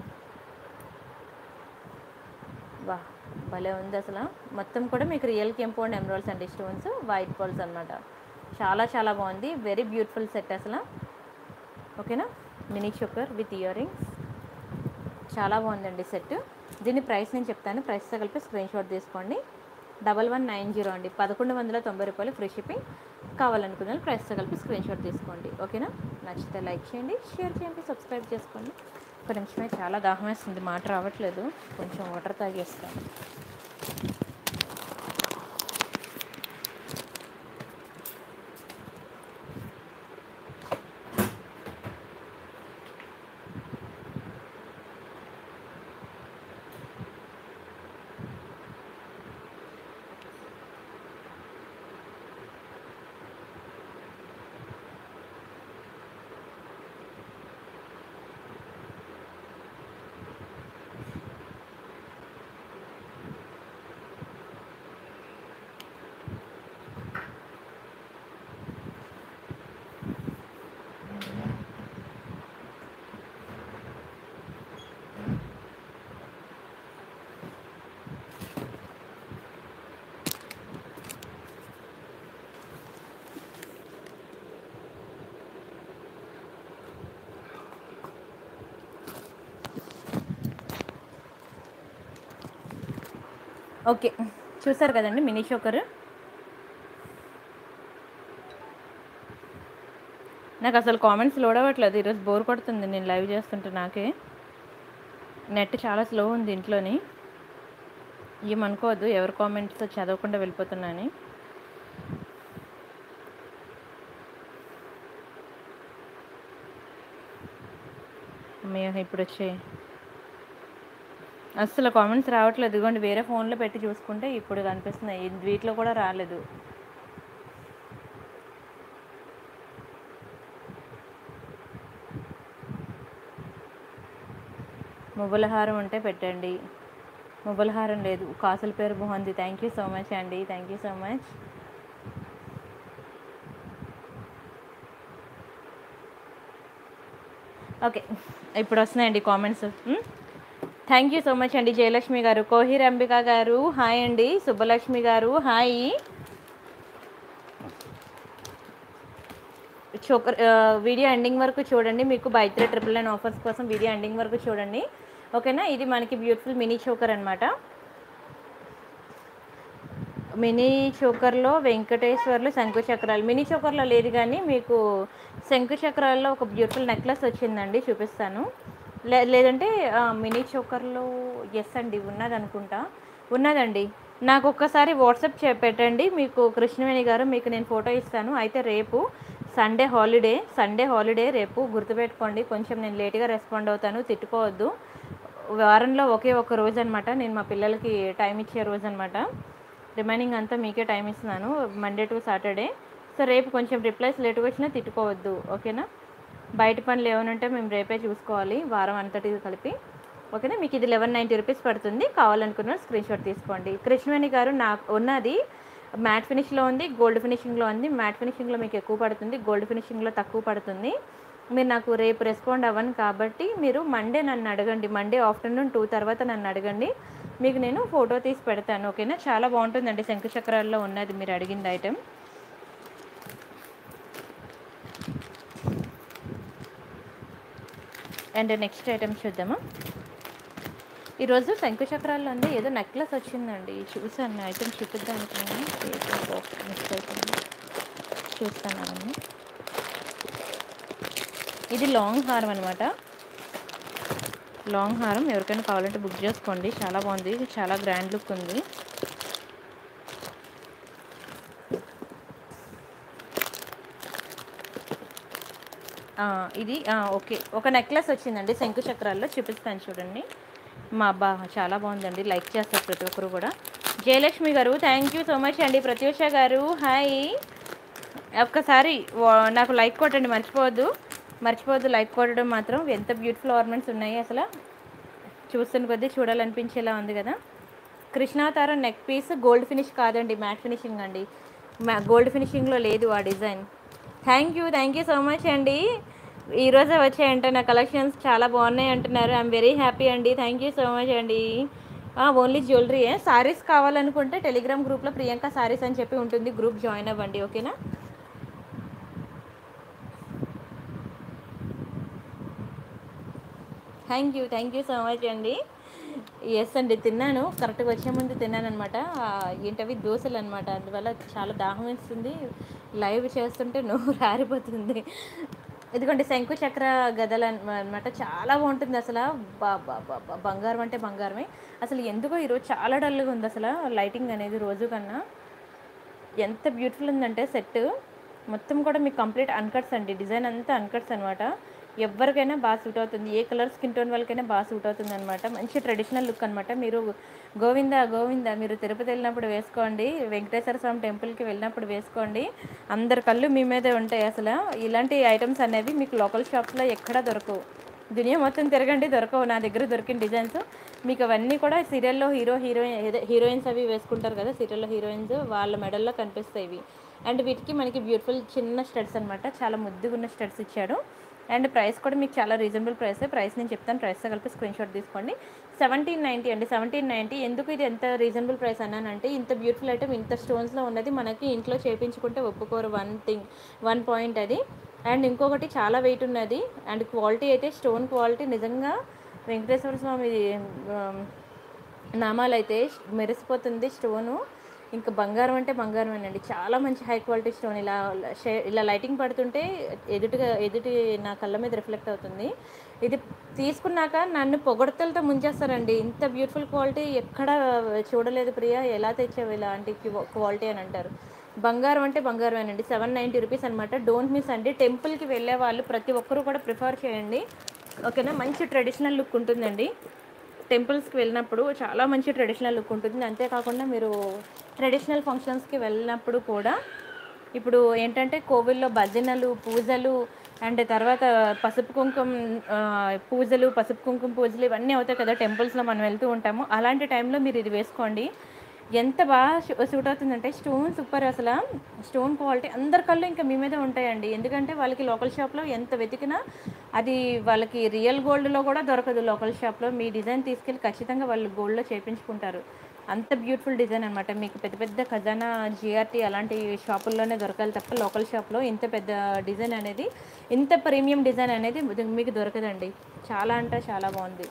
వా భలే ఉంది అసలు మొత్తం కూడా మీకు రియల్ కెంపౌండ్ ఎమరాల్స్ అండి స్టోన్స్ వైట్ బాల్స్ అనమాట చాలా చాలా బాగుంది వెరీ బ్యూటిఫుల్ సెట్ అసలు ఓకేనా mini choker with ear rings చాలా బాగుందండి సెట్ దీని ప్రైస్ నేను చెప్తాను ప్రైస్తో కలిపి స్క్రీన్ షాట్ తీసుకోండి డబల్ వన్ నైన్ జీరో అండి పదకొండు వందల తొంభై రూపాయలు ఫ్రీ షిప్పింగ్ కావాలనుకున్న వాళ్ళు ప్రైస్తో కలిపి స్క్రీన్ షాట్ తీసుకోండి ఓకేనా నచ్చితే లైక్ చేయండి షేర్ చేయండి సబ్స్క్రైబ్ చేసుకోండి ఒక నిమిషమే చాలా దాహం వేస్తుంది మాట రావట్లేదు కొంచెం వాటర్ తాగేస్తాను ఓకే చూసారు కదండి మినీ చోకర్ నాకు అసలు కామెంట్స్ లోడ్ అవ్వట్లేదు ఈరోజు బోర్ కొడుతుంది నేను లైవ్ చేస్తుంటే నాకే నెట్ చాలా స్లో ఉంది ఇంట్లోని ఏమనుకోవద్దు ఎవరి కామెంట్స్ చదవకుండా వెళ్ళిపోతున్నాను అమ్మయ్య ఇప్పుడు వచ్చే అస్సలు కామెంట్స్ రావట్లేదు ఇదిగోండి వేరే ఫోన్లో పెట్టి చూసుకుంటే ఇప్పుడు కనిపిస్తున్నాయి వీటిలో కూడా రాలేదు మువ్వల హారం ఉంటే పెట్టండి మువ్వల హారం లేదు కాసుల పేరు బాగుంది థ్యాంక్ యూ సో మచ్ అండి thank you so much okay ఇప్పుడు వస్తున్నాయండి comments thank you so much అండి జయలక్ష్మి గారు కోహిర్ అంబిక గారు హాయ్ అండి సుబ్బలక్ష్మి గారు హాయ్ చోకర్ వీడియో ఎండింగ్ వరకు చూడండి మీకు buy three triple nine offers కోసం వీడియో ఎండింగ్ వరకు చూడండి ఓకేనా ఇది మనకి బ్యూటిఫుల్ మినీ చోకర్ అనమాట మినీ చోకర్లో వెంకటేశ్వర్లు శంకు చక్రాలు మినీ చోకర్లో లేదు కానీ మీకు శంకు చక్రాల్లో ఒక బ్యూటిఫుల్ నెక్లెస్ వచ్చిందండి చూపిస్తాను లే లేదంటే ఆ, మినీ చోకర్లో ఎస్ అండి ఉన్నది అనుకుంటా ఉన్నదండి నాకు ఒక్కసారి వాట్సాప్ చే పెట్టండి మీకు కృష్ణవేణి గారు మీకు నేను ఫోటో ఇస్తాను అయితే రేపు సండే హాలిడే సండే హాలిడే రేపు గుర్తుపెట్టుకోండి కొంచెం నేను లేట్గా రెస్పాండ్ అవుతాను తిట్టుకోవద్దు వారంలో ఒకే ఒక రోజు అనమాట నేను మా పిల్లలకి టైం ఇచ్చే రోజు అనమాట రిమైనింగ్ అంతా మీకే టైం ఇస్తున్నాను మండే టు సాటర్డే సో రేపు కొంచెం రిప్లైస్ లేట్గా వచ్చినా తిట్టుకోవద్దు ఓకేనా బయట పనులు ఏమనంటే మేము రేపే చూసుకోవాలి వారం అంతటి కలిపి ఓకేనా మీకు ఇది లెవెన్ నైంటీ రూపీస్ పడుతుంది కావాలనుకున్న స్క్రీన్ షాట్ తీసుకోండి కృష్ణవేణి గారు నాకు ఉన్నది మ్యాట్ ఫినిష్లో ఉంది గోల్డ్ ఫినిషింగ్లో ఉంది మ్యాట్ ఫినిషింగ్లో మీకు ఎక్కువ పడుతుంది గోల్డ్ ఫినిషింగ్లో తక్కువ పడుతుంది మీరు నాకు రేపు రెస్పాండ్ అవ్వను కాబట్టి మీరు మండే నన్ను అడగండి మండే ఆఫ్టర్నూన్ టూ తర్వాత నన్ను అడగండి మీకు నేను ఫోటో తీసి పెడతాను ఓకేనా చాలా బాగుంటుందండి శంకు చక్రాల్లో ఉన్నది మీరు అడిగింది ఐటెం అండ్ నెక్స్ట్ ఐటెం చూద్దామా ఈరోజు శంకు చక్రాల్లో ఉంది ఏదో నెక్లెస్ వచ్చిందండి చూసాను ఐటెం చూపిద్దాం అనుకున్నాను మిస్ అయిపోయింది చూస్తాను అవన్నీ ఇది లాంగ్ హారం అనమాట లాంగ్ హారం ఎవరికైనా కావాలంటే బుక్ చేసుకోండి చాలా బాగుంది ఇది చాలా గ్రాండ్ లుక్ ఉంది ఆ, ఇది ఆ, ఓకే ఒక నెక్లెస్ వచ్చిందండి శంకు చక్రాల్లో చూపిస్తాను చూడండి మా అబ్బా చాలా బాగుందండి లైక్ చేస్తారు ప్రతి ఒక్కరు కూడా జయలక్ష్మి గారు థ్యాంక్ యూ సో మచ్ అండి ప్రత్యూష గారు హాయ్ ఒక్కసారి వా- నాకు లైక్ కొట్టండి మర్చిపోవద్దు మర్చిపోవద్దు లైక్ కొట్టడం మాత్రం ఎంత బ్యూటిఫుల్ ఆర్నమెంట్స్ ఉన్నాయి అసలు చూస్తున్న కొద్దీ చూడాలనిపించేలా ఉంది కదా కృష్ణావతారం నెక్ పీస్ గోల్డ్ ఫినిష్ కాదండి మ్యాట్ ఫినిషింగ్ అండి మ్యా గోల్డ్ ఫినిషింగ్లో లేదు ఆ design thank you thank you so much అండి ఈరోజే వచ్చాయంటే నా కలెక్షన్స్ చాలా బాగున్నాయి అంటున్నారు ఐఎమ్ వెరీ హ్యాపీ అండి థ్యాంక్ యూ సో మచ్ అండి ఓన్లీ జ్యువెలరీ సారీస్ కావాలనుకుంటే టెలిగ్రామ్ గ్రూప్లో ప్రియాంక సారీస్ అని చెప్పి ఉంటుంది గ్రూప్ జాయిన్ అవ్వండి ఓకేనా thank you thank you so much అండి ఎస్ అండి తిన్నాను కరెక్ట్గా వచ్చే ముందు తిన్నాను అనమాట ఏంటవి దోశలు అనమాట అందువల్ల చాలా దాహం వేస్తుంది లైవ్ చేస్తుంటే నోరు రారిపోతుంది ఎందుకంటే శంకు చక్ర గదలు అనమాట చాలా బాగుంటుంది అసలు బా- బా- బా- బా- బంగారం అంటే బంగారమే అసలు ఎందుకో ఈరోజు చాలా డల్గా ఉంది అసలు లైటింగ్ అనేది రోజు కన్నా ఎంత బ్యూటిఫుల్ ఉందంటే సెట్ మొత్తం కూడా మీకు కంప్లీట్ అన్కట్స్ అండి డిజైన్ అంతా అన్కట్స్ అనమాట ఎవరికైనా బాగా సూట్ అవుతుంది ఏ కలర్ స్కిన్ టోన్ వాళ్ళకైనా బాగా సూట్ అవుతుంది అనమాట మంచి ట్రెడిషనల్ లుక్ అనమాట మీరు గోవింద గోవింద మీరు తిరుపతి వెళ్ళినప్పుడు వేసుకోండి వెంకటేశ్వర స్వామి టెంపుల్కి వెళ్ళినప్పుడు వేసుకోండి అందరి కళ్ళు మీ మీదే ఉంటాయి అసలు ఇలాంటి ఐటమ్స్ అనేవి మీకు లోకల్ షాప్స్లో ఎక్కడా దొరకవు దునియా మొత్తం తిరగండి దొరకవు నా దగ్గర దొరికిన డిజైన్స్ మీకు అవన్నీ కూడా సీరియల్లో హీరో హీరోయిన్ హీరోయిన్స్ అవి వేసుకుంటారు కదా సీరియల్లో హీరోయిన్స్ వాళ్ళ మెడల్లో కనిపిస్తాయి ఇవి అండ్ వీటికి మనకి బ్యూటిఫుల్ చిన్న స్టడ్స్ అనమాట చాలా ముద్దుగా ఉన్న స్టడ్స్ ఇచ్చాడు అండ్ ప్రైస్ కూడా మీకు చాలా రీజనబుల్ ప్రైస్ ప్రైస్ నేను చెప్తాను ప్రైస్తో కలిపి స్క్రీన్ షాట్ తీసుకోండి సెవెంటీన్ నైంటీ అండి సెవెంటీన్ నైంటీ ఎందుకు ఇది ఎంత రీజనబుల్ ప్రైస్ అన్నానంటే ఇంత బ్యూటిఫుల్ ఐటమ్ ఇంత స్టోన్స్లో ఉన్నది మనకి ఇంట్లో చేయించుకుంటే ఒప్పుకోరు వన్ థింగ్ వన్ పాయింట్ అది అండ్ ఇంకొకటి చాలా వెయిట్ ఉన్నది అండ్ క్వాలిటీ అయితే స్టోన్ క్వాలిటీ నిజంగా వెంకటేశ్వర స్వామి నామాలు అయితే మెరిసిపోతుంది స్టోను ఇంకా బంగారం అంటే బంగారమేనండి చాలా మంచి హై క్వాలిటీ స్టోన్ ఇలా షే- ఇలా లైటింగ్ పడుతుంటే ఎదుటిగా ఎదుటి నా కళ్ళ మీద రిఫ్లెక్ట్ అవుతుంది ఇది తీసుకున్నాక నన్ను పొగడతలతో ముంచేస్తారండి ఇంత బ్యూటిఫుల్ క్వాలిటీ ఎక్కడ చూడలేదు ప్రియా ఎలా తెచ్చావు ఇలాంటి క్వాలిటీ అని అంటారు బంగారం అంటే బంగారమేనండి సెవెన్ నైంటీ రూపీస్ అనమాట డోంట్ మిస్ అండి టెంపుల్కి వెళ్ళే వాళ్ళు ప్రతి ఒక్కరూ కూడా ప్రిఫర్ చేయండి ఓకేనా మంచి ట్రెడిషనల్ లుక్ ఉంటుందండి టెంపుల్స్కి వెళ్ళినప్పుడు చాలా మంచి ట్రెడిషనల్ లుక్ ఉంటుంది అంతేకాకుండా మీరు ట్రెడిషనల్ ఫంక్షన్స్కి వెళ్ళినప్పుడు కూడా ఇప్పుడు ఏంటంటే కోవిల్లో భజనలు పూజలు అండ్ తర్వాత పసుపు కుంకుమ ఆ, పూజలు పసుపు కుంకుమ పూజలు ఇవన్నీ అవుతాయి కదా టెంపుల్స్లో మనం వెళ్తూ ఉంటాము అలాంటి టైంలో మీరు ఇది వేసుకోండి ఎంత బాగా సూట్ అవుతుందంటే స్టోన్ సూపర్ అసలు స్టోన్ క్వాలిటీ అందరి కళ్ళు ఇంకా మీ మీద ఉంటాయండి ఎందుకంటే వాళ్ళకి లోకల్ షాప్లో ఎంత వెతికినా అది వాళ్ళకి రియల్ గోల్డ్లో కూడా దొరకదు లోకల్ షాప్లో మీ డిజైన్ తీసుకెళ్ళి ఖచ్చితంగా వాళ్ళు గోల్డ్లో చేయించుకుంటారు అంత బ్యూటిఫుల్ డిజైన్ అనమాట మీకు పెద్ద పెద్ద ఖజానా జిఆర్టీ అలాంటి షాపుల్లోనే దొరకాలి తప్ప లోకల్ షాప్లో ఇంత పెద్ద డిజైన్ అనేది ఇంత ప్రీమియం డిజైన్ అనేది మీకు దొరకదండి చాలా అంటే చాలా బాగుంది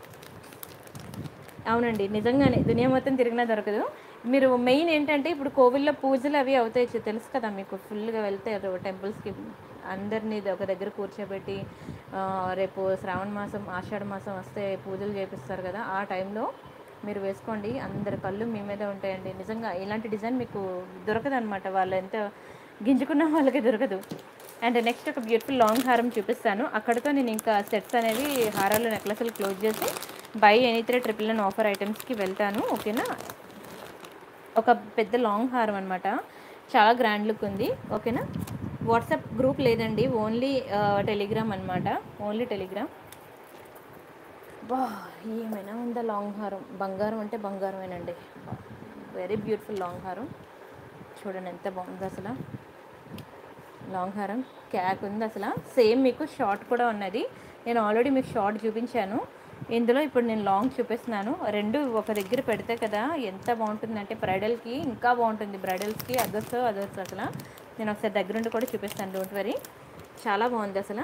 అవునండి నిజంగానే దునియా మొత్తం తిరిగినా దొరకదు మీరు మెయిన్ ఏంటంటే ఇప్పుడు కోవిల్లో పూజలు అవి అవుతాయి చు- తెలుసు కదా మీకు ఫుల్గా వెళ్తారు టెంపుల్స్కి అందరినీ ఒక దగ్గర కూర్చోబెట్టి ఆ, రేపు శ్రావణ మాసం ఆషాఢ మాసం వస్తే పూజలు చేపిస్తారు కదా ఆ టైంలో మీరు వేసుకోండి అందరి కళ్ళు మీ మీద ఉంటాయండి నిజంగా ఇలాంటి డిజైన్ మీకు దొరకదు అనమాట వాళ్ళు ఎంత గింజుకున్న వాళ్ళకి దొరకదు అండ్ నెక్స్ట్ ఒక బ్యూటిఫుల్ లాంగ్ హారం చూపిస్తాను అక్కడితో నేను ఇంకా సెట్స్ అనేవి హారాలు నెక్లెస్లు క్లోజ్ చేసి buy any three triple nine offer ఐటమ్స్కి వెళ్తాను ఓకేనా ఒక పెద్ద లాంగ్ హారం అనమాట చాలా గ్రాండ్ లుక్ ఉంది ఓకేనా వాట్సాప్ గ్రూప్ లేదండి ఓన్లీ టెలిగ్రామ్ అనమాట ఓన్లీ టెలిగ్రామ్ బా ఏమైనా ఉందా లాంగ్ హారం బంగారం అంటే బంగారమేనండి వెరీ బ్యూటిఫుల్ లాంగ్ హారం చూడండి ఎంత బాగుంది అసలు లాంగ్ హారం క్యాక్ ఉంది అసలు సేమ్ మీకు షార్ట్ కూడా ఉన్నది నేను ఆల్రెడీ మీకు షార్ట్ చూపించాను ఇందులో ఇప్పుడు నేను లాంగ్ చూపిస్తున్నాను రెండు ఒక దగ్గర పెడితే కదా ఎంత బాగుంటుందంటే బ్రైడల్కి ఇంకా బాగుంటుంది బ్రైడల్స్కి అదొచ్చు అదొచ్చు అసలు నేను ఒకసారి దగ్గరుండి కూడా చూపిస్తాను డోంట్ వరీ చాలా బాగుంది అసలు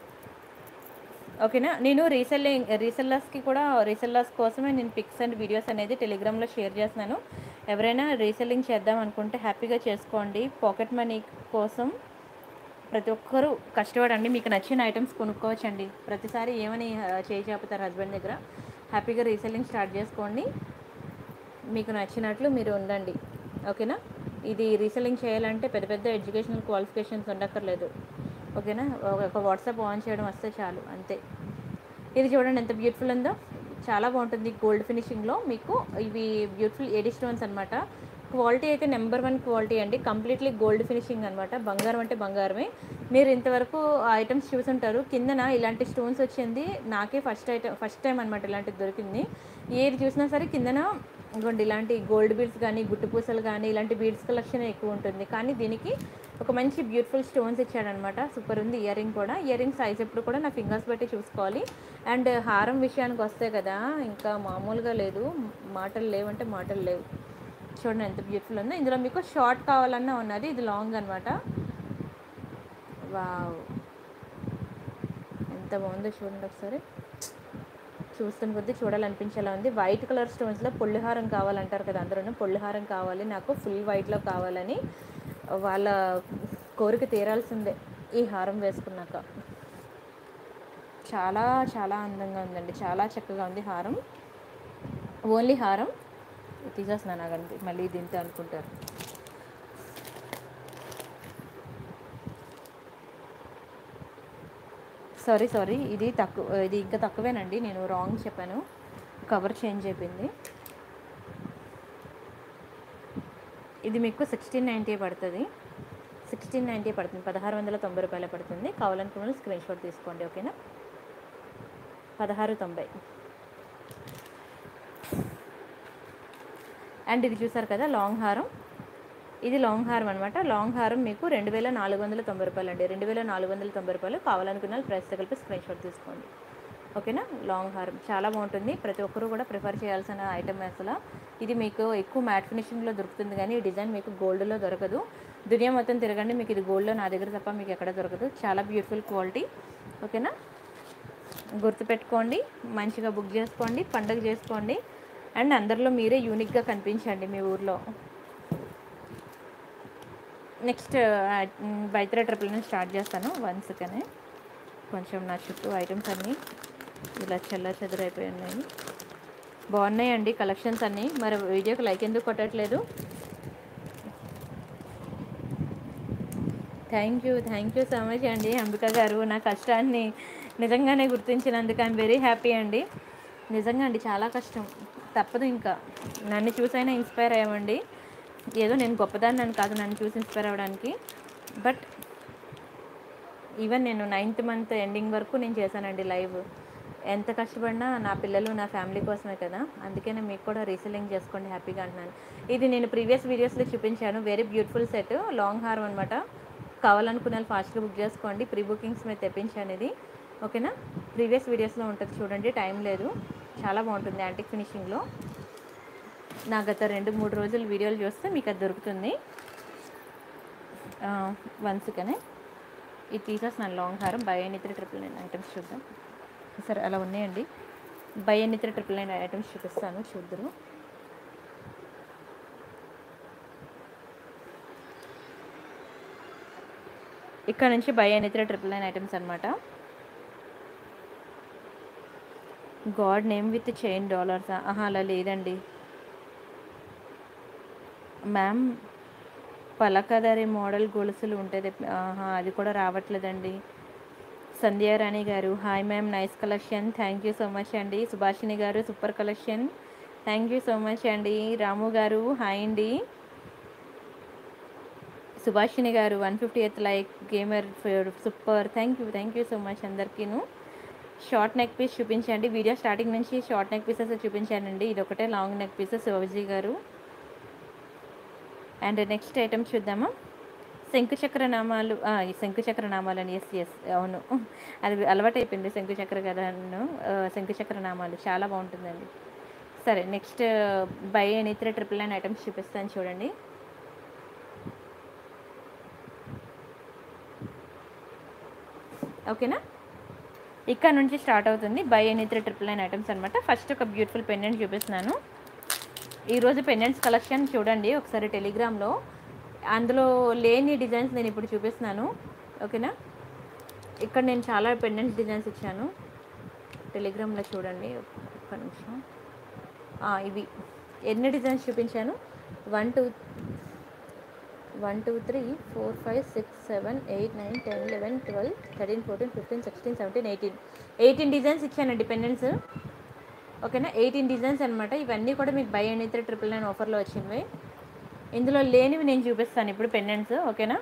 ఓకేనా నేను రీసెల్లింగ్ రీసెల్లర్స్కి కూడా రీసెల్లర్స్ కోసమే నేను పిక్స్ అండ్ వీడియోస్ అనేది టెలిగ్రామ్లో షేర్ చేస్తున్నాను ఎవరైనా రీసెల్లింగ్ చేద్దాం అనుకుంటే హ్యాపీగా చేసుకోండి పాకెట్ మనీ కోసం ప్రతి ఒక్కరూ కష్టపడండి మీకు నచ్చిన ఐటమ్స్ కొనుక్కోవచ్చండి ప్రతిసారి ఏమని ఆ, చేయి చేపుతారు హస్బెండ్ దగ్గర హ్యాపీగా రీసెల్లింగ్ స్టార్ట్ చేసుకోండి మీకు నచ్చినట్లు మీరు ఉండండి ఓకేనా ఇది రీసెల్లింగ్ చేయాలంటే పెద్ద పెద్ద ఎడ్యుకేషనల్ క్వాలిఫికేషన్స్ ఉండక్కర్లేదు ఓకేనా ఒక- ఒక వాట్సాప్ ఆన్ చేయడం వస్తే చాలు అంతే ఇది చూడండి ఎంత బ్యూటిఫుల్ ఉందో చాలా బాగుంటుంది గోల్డ్ ఫినిషింగ్లో మీకు ఇవి బ్యూటిఫుల్ ఏడి స్టోన్స్ అనమాట క్వాలిటీ అయితే నెంబర్ వన్ క్వాలిటీ అండి కంప్లీట్లీ గోల్డ్ ఫినిషింగ్ అనమాట బంగారం అంటే బంగారమే మీరు ఇంతవరకు ఆ ఐటమ్స్ చూసుంటారు కిందన ఇలాంటి స్టోన్స్ వచ్చింది నాకే ఫస్ట్ ఐటమ్ ఫస్ట్ టైం అనమాట ఇలాంటిది దొరికింది ఏది చూసినా సరే కిందన ఇదిగోండి ఇలాంటి గోల్డ్ బీడ్స్ కానీ గుట్టు పూసలు కానీ ఇలాంటి బీడ్స్ కలెక్షన్ ఎక్కువ ఉంటుంది కానీ దీనికి ఒక మంచి బ్యూటిఫుల్ స్టోన్స్ ఇచ్చాడనమాట సూపర్ ఉంది ఇయర్ రింగ్ కూడా ఇయర్ రింగ్ సైజ్ ఎప్పుడు కూడా నా ఫింగర్స్ బట్టి చూసుకోవాలి అండ్ హారం విషయానికి వస్తే కదా ఇంకా మామూలుగా లేదు మాటలు లేవంటే మాటలు లేవు చూడండి ఎంత బ్యూటిఫుల్ ఉందో ఇందులో మీకు షార్ట్ కావాలన్నా ఉన్నది ఇది లాంగ్ అనమాట వావ్ ఎంత బాగుందో చూడండి ఒకసారి చూస్తున్న కొద్దీ చూడాలనిపించేలా ఉంది వైట్ కలర్ స్టోన్స్లో పొల్లిహారం కావాలంటారు కదా అందరూ పొల్లిహారం కావాలి నాకు ఫుల్ వైట్లో కావాలని వాళ్ళ కోరిక తీరాల్సిందే ఈ హారం వేసుకున్నాక చాలా చాలా అందంగా ఉందండి చాలా చక్కగా ఉంది హారం ఓన్లీ హారం తీసేస్తున్నాను నాకండి మళ్ళీ దీంతో అనుకుంటారు సారీ సారీ ఇది తక్కువ ఇది ఇంకా తక్కువేనండి నేను రాంగ్ చెప్పాను కవర్ చేంజ్ అయిపోయింది ఇది మీకు సిక్స్టీన్ నైంటీ పడుతుంది సిక్స్టీన్ నైంటీ పడుతుంది పదహారు వందల తొంభై రూపాయలు పడుతుంది కావాలనుకున్న స్క్రీన్ షాట్ తీసుకోండి ఓకేనా పదహారు తొంభై అండ్ ఇది చూసారు కదా లాంగ్ హారం ఇది లాంగ్ హారం అనమాట లాంగ్ హారం మీకు రెండు వేల నాలుగు వందల తొంభై రూపాయలు అండి రెండు వేల నాలుగు వందల తొంభై రూపాయలు కావాలనుకున్న వాళ్ళు ప్రైస్తో కలిపి స్క్రీన్ షాట్ తీసుకోండి ఓకేనా లాంగ్ హారం చాలా బాగుంటుంది ప్రతి ఒక్కరూ కూడా ప్రిఫర్ చేయాల్సిన ఐటమ్ అసలు ఇది మీకు ఎక్కువ మ్యాట్ ఫినిషింగ్లో దొరుకుతుంది కానీ ఈ డిజైన్ మీకు గోల్డ్లో దొరకదు దునియా మొత్తం తిరగండి మీకు ఇది గోల్డ్లో నా దగ్గర తప్ప మీకు ఎక్కడ దొరకదు చాలా బ్యూటిఫుల్ క్వాలిటీ ఓకేనా గుర్తుపెట్టుకోండి మంచిగా బుక్ చేసుకోండి పండగ చేసుకోండి అండ్ అందరిలో మీరే యూనిక్గా కనిపించండి మీ ఊర్లో నెక్స్ట్ బైత్ర ట్రిపుల్ నేను స్టార్ట్ చేస్తాను వన్స్ కానీ కొంచెం నా చుట్టూ ఐటమ్స్ అన్నీ ఇలా చెల్ల చెదరైపోయి ఉన్నాయి బాగున్నాయండి కలెక్షన్స్ అన్నీ మరి వీడియోకి లైక్ ఎందుకు కొట్టట్లేదు thank you thank you so much అండి అంబిక గారు నా కష్టాన్ని నిజంగానే గుర్తించినందుకు ఐఎమ్ వెరీ హ్యాపీ అండి నిజంగా అండి చాలా కష్టం తప్పదు ఇంకా నన్ను చూసైనా ఇన్స్పైర్ అయ్యామండి ఏదో నేను గొప్పదాన్ని అని కాదు నన్ను చూసి ఇన్స్పైర్ అవ్వడానికి బట్ ఈవెన్ నేను నైన్త్ మంత్ ఎండింగ్ వరకు నేను చేశానండి లైవ్ ఎంత కష్టపడినా నా పిల్లలు నా ఫ్యామిలీ కోసమే కదా అందుకనే మీకు కూడా రీసెల్లింగ్ చేసుకోండి హ్యాపీగా అంటున్నాను ఇది నేను ప్రీవియస్ వీడియోస్లో చూపించాను వెరీ బ్యూటిఫుల్ సెట్ లాంగ్ హారం అనమాట కావాలనుకున్న వాళ్ళు ఫాస్ట్గా బుక్ చేసుకోండి ప్రీ బుకింగ్స్ మీద తెప్పించాను ఇది ఓకేనా ప్రీవియస్ వీడియోస్లో ఉంటుంది చూడండి టైం లేదు చాలా బాగుంటుంది యాంటిక్ ఫినిషింగ్లో నా గత రెండు మూడు రోజులు వీడియోలు చూస్తే మీకు అది దొరుకుతుంది వన్స్ కానీ ఇది తీసేస్తున్నాను లాంగ్ హారం బై ఎన్ ఇతర ట్రిపుల్ నైన్ ఐటమ్స్ చూద్దాం సరే అలా ఉన్నాయండి బై ఎన్ ఇతర ట్రిపుల్ నైన్ ఐటమ్స్ చూపిస్తాను చూద్దరు ఇక్కడ నుంచి బై ఎన్ ఇతర ట్రిపుల్ నైన్ ఐటమ్స్ అనమాట god name with chain dollars ఆహా అలా లేదండి మ్యామ్ పలకదరి మోడల్ గొలుసులు ఉంటుంది ఆహా అది కూడా రావట్లేదండి Sandhyarani garu hi ma'am nice collection thank you so much అండి Subhashini garu super collection thank you so much అండి రాము గారు హాయ్ అండి Subhashini garu one fifty eighth like gamer super thank you thank you so much అందరికీను షార్ట్ నెక్ పీస్ చూపించండి వీడియో స్టార్టింగ్ నుంచి short neck pieces చూపించానండి ఇది ఒకటే long neck pieces Shivaji గారు అండ్ నెక్స్ట్ ఐటమ్ చూద్దామా శంకుచక్ర నామాలు ఆ, ఈ శంకుచక్ర నామాలు అని ఎస్ ఎస్ అవును అది అలవాటు అయిపోయింది శంకుచక్ర కదా శంకుచక్ర నామాలు చాలా బాగుంటుందండి సరే నెక్స్ట్ బై అని త్రీ ట్రిపుల్ నైన్ ఐటమ్స్ చూపిస్తాను చూడండి ఓకేనా ఇక్కడ నుంచి స్టార్ట్ అవుతుంది buy any three triple nine items అనమాట ఫస్ట్ ఒక బ్యూటిఫుల్ పెండెంట్ చూపిస్తున్నాను ఈరోజు పెండెంట్స్ కలెక్షన్ చూడండి ఒకసారి టెలిగ్రామ్లో అందులో లేని డిజైన్స్ నేను ఇప్పుడు చూపిస్తున్నాను ఓకేనా ఇక్కడ నేను చాలా పెండెంట్స్ డిజైన్స్ ఇచ్చాను టెలిగ్రామ్లో చూడండి ఒక్క నిమిషం ఆ, ఇవి ఎన్ని డిజైన్స్ చూపించాను one two one two three four five six seven eight nine ten eleven twelve thirteen fourteen fifteen sixteen seventeen eighteen eighteen designs ఇచ్చానండి పెండెంట్స్ ఓకేనా ఎయిటీన్ డిజైన్స్ అనమాట ఇవన్నీ కూడా మీకు buy and three triple nine ఆఫర్లో వచ్చినవి ఇందులో లేనివి నేను చూపిస్తాను ఇప్పుడు పెండెంట్స్ ఓకేనా